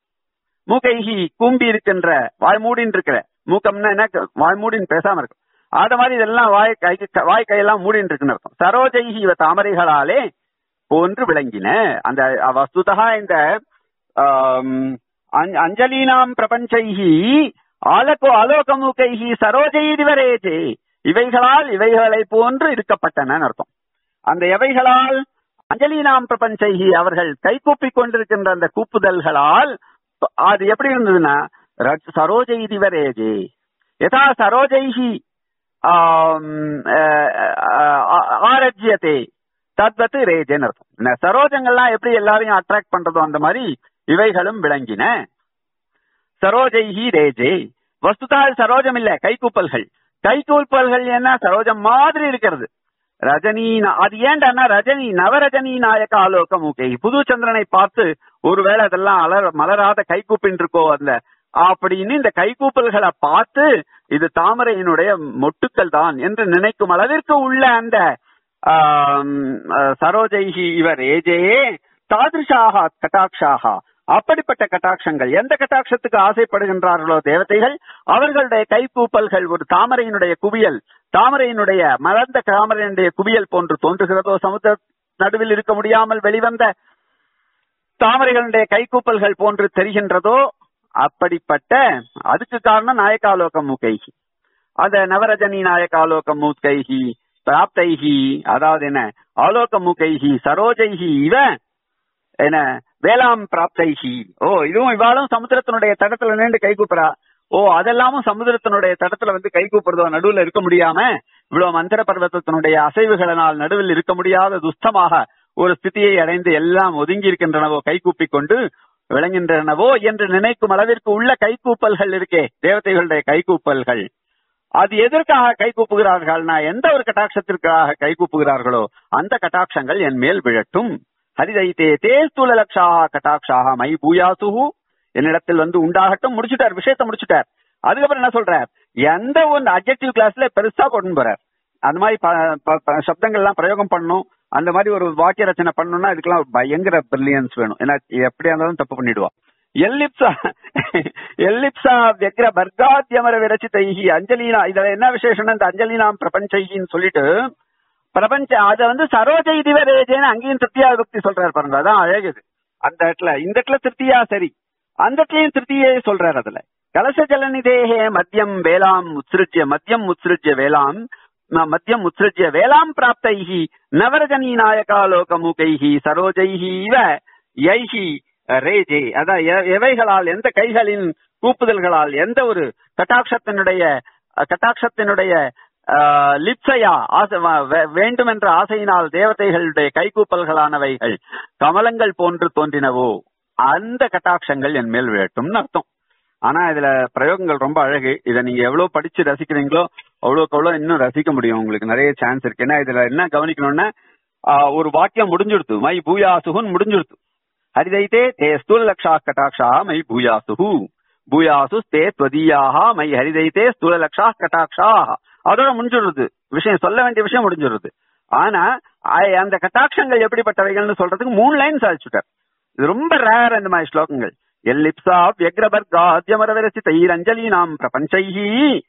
மூக்கைஹி கூம்பி இருக்கின்ற வாய் மூடின்னு இருக்கிற மூக்கம்னா என்ன வாய் மூடின்னு பேசாம இருக்கும் அத மாதிரி இதெல்லாம் வாய் கை வாய் கையெல்லாம் மூடின்னு இருக்குன்னு அர்த்தம் சரோஜைஹி இவ தாமரைகளாலே போன்று விளங்கின அந்த வஸ்துதா இந்த ஆம், அஞ்- அஞ்சலீனாம் பிரபஞ்சைஹி ஆலகோ ஆலோகமுகைஹி சரோஜைதிவரேஜே இவைகளால் இவைகளை போன்று இருக்கப்பட்டன அர்த்தம் அந்த எவைகளால் அஞ்சலீனாம் பிரபஞ்சைஹி அவர்கள் கைகூப்பிக் கொண்டிருக்கின்ற அந்த கூப்புதல்களால் அது எப்படி இருந்ததுன்னா ரஜ்- சரோஜைதிவரேஜே யதா சரோஜைஹி ஆம், அஹ், அஹ், ஆரஜ்யத்தே தத்வத்து ரேஜேன்னு அர்த்தம் இந்த சரோஜங்கள்லாம் எப்படி எல்லாரையும் அட்ராக்ட் பண்றதோ அந்த மாதிரி இவைகளும் விளங்கின சரோஜைஹி ரேஜே வஸ்துதால் சரோஜம் இல்ல கைகூப்பல்கள் கைகூப்பல்கள் என்ன சரோஜம் மாதிரி இருக்கிறது ரஜினி நா- அது ஏன்டான்னா ரஜினி நவரஜினி நாயக ஆலோக மூக்கை புது சந்திரனை பார்த்து ஒருவேளை அதெல்லாம் அலர் மலராத கைகூப்பின் இருக்கோ அதுல அப்படின்னு இந்த கைகூப்பல்களை பார்த்து இது தாமரையினுடைய மொட்டுக்கள் தான் என்று நினைக்கும் அளவிற்கு உள்ள அந்த ஆம், அஹ், சரோஜைஹி இவர் ஏஜே தாதிருஷாக கட்டாட்சாக அப்படிப்பட்ட கட்டாட்சங்கள் எந்த கட்டாட்சத்துக்கு ஆசைப்படுகின்றார்களோ தேவதைகள் அவர்களுடைய கைகூப்பல்கள் ஒரு தாமரையினுடைய குவியல் தாமரையினுடைய மலர்ந்த தாமரையினுடைய குவியல் போன்று தோன்றுகிறதோ சமுத்திர நடுவில் இருக்க முடியாமல் வெளிவந்த தாமரைகளுடைய கைகூப்பல்கள் போன்று தெரிகின்றதோ அப்படிப்பட்ட அதுக்கு காரணம் நாயகாலோக மூக்கைகி அந்த நவரஜனி நாயகாலோக மூக்கைகி பிராப்தைகி அதாவது என்ன ஆலோக மூக்கைகி சரோஜைகி இவ என்ன வேளாம் பிராப்தைகி ஓ இதுவும் இவாளும் சமுத்திரத்தினுடைய தடத்துல நின்று கை கூப்புறா ஓ அதெல்லாமும் சமுத்திரத்தினுடைய தடத்துல வந்து கை கூப்புறதோ நடுவுல இருக்க முடியாம இவ்வளவு மந்திர பர்வதத்தினுடைய அசைவுகளினால் நடுவில் இருக்க முடியாத துஸ்தமாக ஒரு ஸ்திதியை அடைந்து எல்லாம் ஒதுங்கி இருக்கின்றனவோ கை கூப்பிக் கொண்டு விளங்குகின்றனவோ என்று நினைக்கும் அளவிற்கு உள்ள கைகூப்பல்கள் இருக்கே தேவதைகளுடைய கைகூப்பல்கள் அது எதற்காக கை கூப்புகிறார்கள்னா எந்த ஒரு கட்டாட்சத்திற்காக கை கூப்புகிறார்களோ அந்த கட்டாட்சங்கள் என் மேல் விழட்டும் ஹரிதைத்தே தே ஸ்தூல லட்சாக கட்டாட்சாக மை பூயாசுகு என்னிடத்தில் வந்து உண்டாகட்டும் முடிச்சுட்டார் விஷயத்தை முடிச்சுட்டார் அதுக்கப்புறம் என்ன சொல்றார் எந்த ஒரு அப்ஜெக்டிவ் கிளாஸ்ல பெருசா கொண்டு போறார் அந்த மாதிரி ப- ப- ப- சப்தங்கள்லாம் பிரயோகம் பண்ணணும் அந்த மாதிரி ஒரு வாக்கிய ரச்சனை பண்ணணும்னா இதுக்கெல்லாம் பயங்கர பிரில்லியன்ஸ் வேணும் ஏன்னா எப்படியா இருந்தாலும் தப்பு பண்ணிடுவா எல்லிப்சா எல்லிப்சா வியக்ர பர்காத்யமர விரச்சிதைஹி அஞ்சலினா இதுல என்ன விசேஷம்னா இந்த அஞ்சலினாம் பிரபஞ்சைன்னு சொல்லிட்டு பிரபஞ்ச அத வந்து சரோஜ இதுவரேஜேன்னு அங்கேயும் திருப்தியா பக்தி சொல்றாரு பாருங்க அதான் அழகுது அந்த இடத்துல இந்த இடத்துல திருப்தியா சரி அந்த இடத்துலயும் திருப்தியே சொல்றாரு அதுல கலச ஜலநிதேகே மத்தியம் வேளாம் உத்ஸ்ருஜ்ய மத்தியம் உத்ஸ்ருஜ்ய வேளாம் ம- மத்தியம் உத்ஸ்ருஜ்ய வேளாம் பிராப்தைஹி நவரஜனீ நாயகாலோக மூகைஹி சரோஜைஹி இவ யைஹி ரேஜே அதான் எ- எவைகளால் எந்த கைகளின் கூப்புதல்களால் எந்த ஒரு கட்டாட்சத்தினுடைய அஹ், கட்டாட்சத்தினுடைய ஆஹ், லிப்சையா ஆசை வ- வே- வேண்டும் என்ற ஆசையினால் தேவதைகளுடைய கைகூப்பல்களானவைகள் கமலங்கள் போன்று தோன்றினவோ அந்த கட்டாட்சங்கள் என் மேல் விழட்டும்னு அர்த்தம் ஆனா இதுல பிரயோகங்கள் ரொம்ப அழகு இதை நீங்க எவ்வளவு படிச்சு ரசிக்கிறீங்களோ அவ்வளவுக்கு அவ்வளவு இன்னும் ரசிக்க முடியும் உங்களுக்கு நிறைய சான்ஸ் இருக்கு ஏன்னா இதுல என்ன கவனிக்கணும்னா ஆஹ், ஒரு வாக்கியம் முடிஞ்சுடுத்து மை பூயாசுகுன்னு முடிஞ்சுடுத்து ஹரிதைத்தே தே ஸ்தூல லக்ஷா கட்டாட்சா மை பூயாசுகு பூயாசு தே துவதீயாக மை ஹரிதைத்தே ஸ்தூல லக்ஷா கட்டாட்சா அதோட முடிஞ்சுடுறது விஷயம் சொல்ல வேண்டிய விஷயம் முடிஞ்சுடுறது ஆனா அ- அந்த கட்டாட்சங்கள் எப்படிப்பட்டவைகள்னு சொல்றதுக்கு மூணு லைன் சாதிச்சுட்டார் இது ரொம்ப ரேர் இந்த மாதிரி ஸ்லோகங்கள் எல்லிப்சா வியக்ரபர்காத்யமர விரசி தைரஞ்சலீனாம் பிரபஞ்சைஹி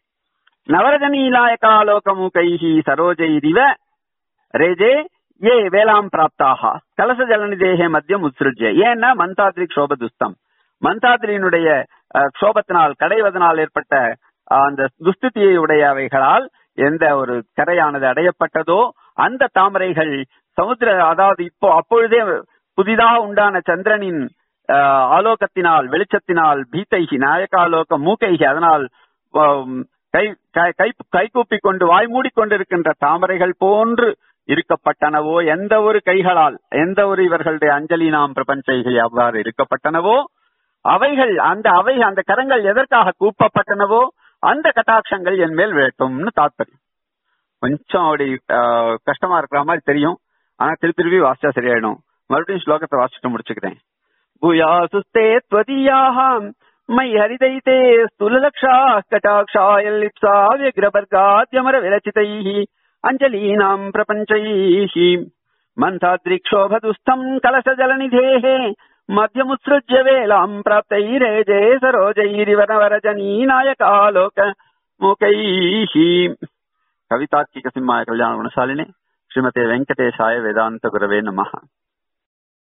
நவரஜனீலாயகாலோகமுகைஹி சரோஜைரிவ ரேஜே ஏ வேளாம் பிராப்தாக கலச ஜலநிதேகே மத்தியம் உத்ஸ்ருஜ்ய ஏன்னா மந்தாத்ரி க்ஷோபதுஸ்தம் மந்தாத்ரியினுடைய அஹ், க்ஷோபத்தினால் கடைவதனால் ஏற்பட்ட அஹ், அந்த துஸ்திதியை உடையவைகளால் எந்த ஒரு கரையானது அடையப்பட்டதோ அந்த தாமரைகள் சமுத்திர அதாவது இப்போ அப்பொழுதே புதிதாக உண்டான சந்திரனின் அஹ், ஆலோகத்தினால் வெளிச்சத்தினால் பீத்தைகி நாயகாலோக மூக்கைகி அதனால் ஆம், கை கை- கை கைகூப்பி கொண்டு வாய் மூடிக்கொண்டிருக்கின்ற தாமரைகள் போன்று இருக்கப்பட்டனவோ எந்த ஒரு கைகளால் எந்த ஒரு இவர்களுடைய அஞ்சலி நாம் பிரபஞ்சைகள் அவ்வாறு இருக்கப்பட்டனவோ அவைகள் அந்த அவை அந்த கரங்கள் எதற்காக கூப்பப்பட்டனவோ அந்த கட்டாட்சங்கள் என் மேல் விழட்டும்னு தாத்பரியம் கொஞ்சம் அப்படி ஆஹ், கஷ்டமா இருக்கிற மாதிரி தெரியும் ஆனா திருப்பி திருப்பி வாசிச்சா சரியாயிடும் மறுபடியும் ஸ்லோகத்தை வாசிச்சுட்டு முடிச்சுக்கிறேன் भूयासुस्ते त्वदीयाः मयि हरिदैते स्थूललक्षा कटाक्षायल्लिप्सा व्यग्रवर्गाद्यमरविरचितैः अञ्जलीनाम् प्रपञ्चैः मन्थाद्रिक्षोभदुस्थम् कलशजलनिधेः मध्यमुत्सृज्य वेलाम् प्राप्तैरेजे सरोजैरिवनवरजनीनायकालोक मुकैः कवितात्मिकसिंहाय कल्याणगुणशालिने श्रीमते वेङ्कटेशाय वेदान्तगुरवे नमः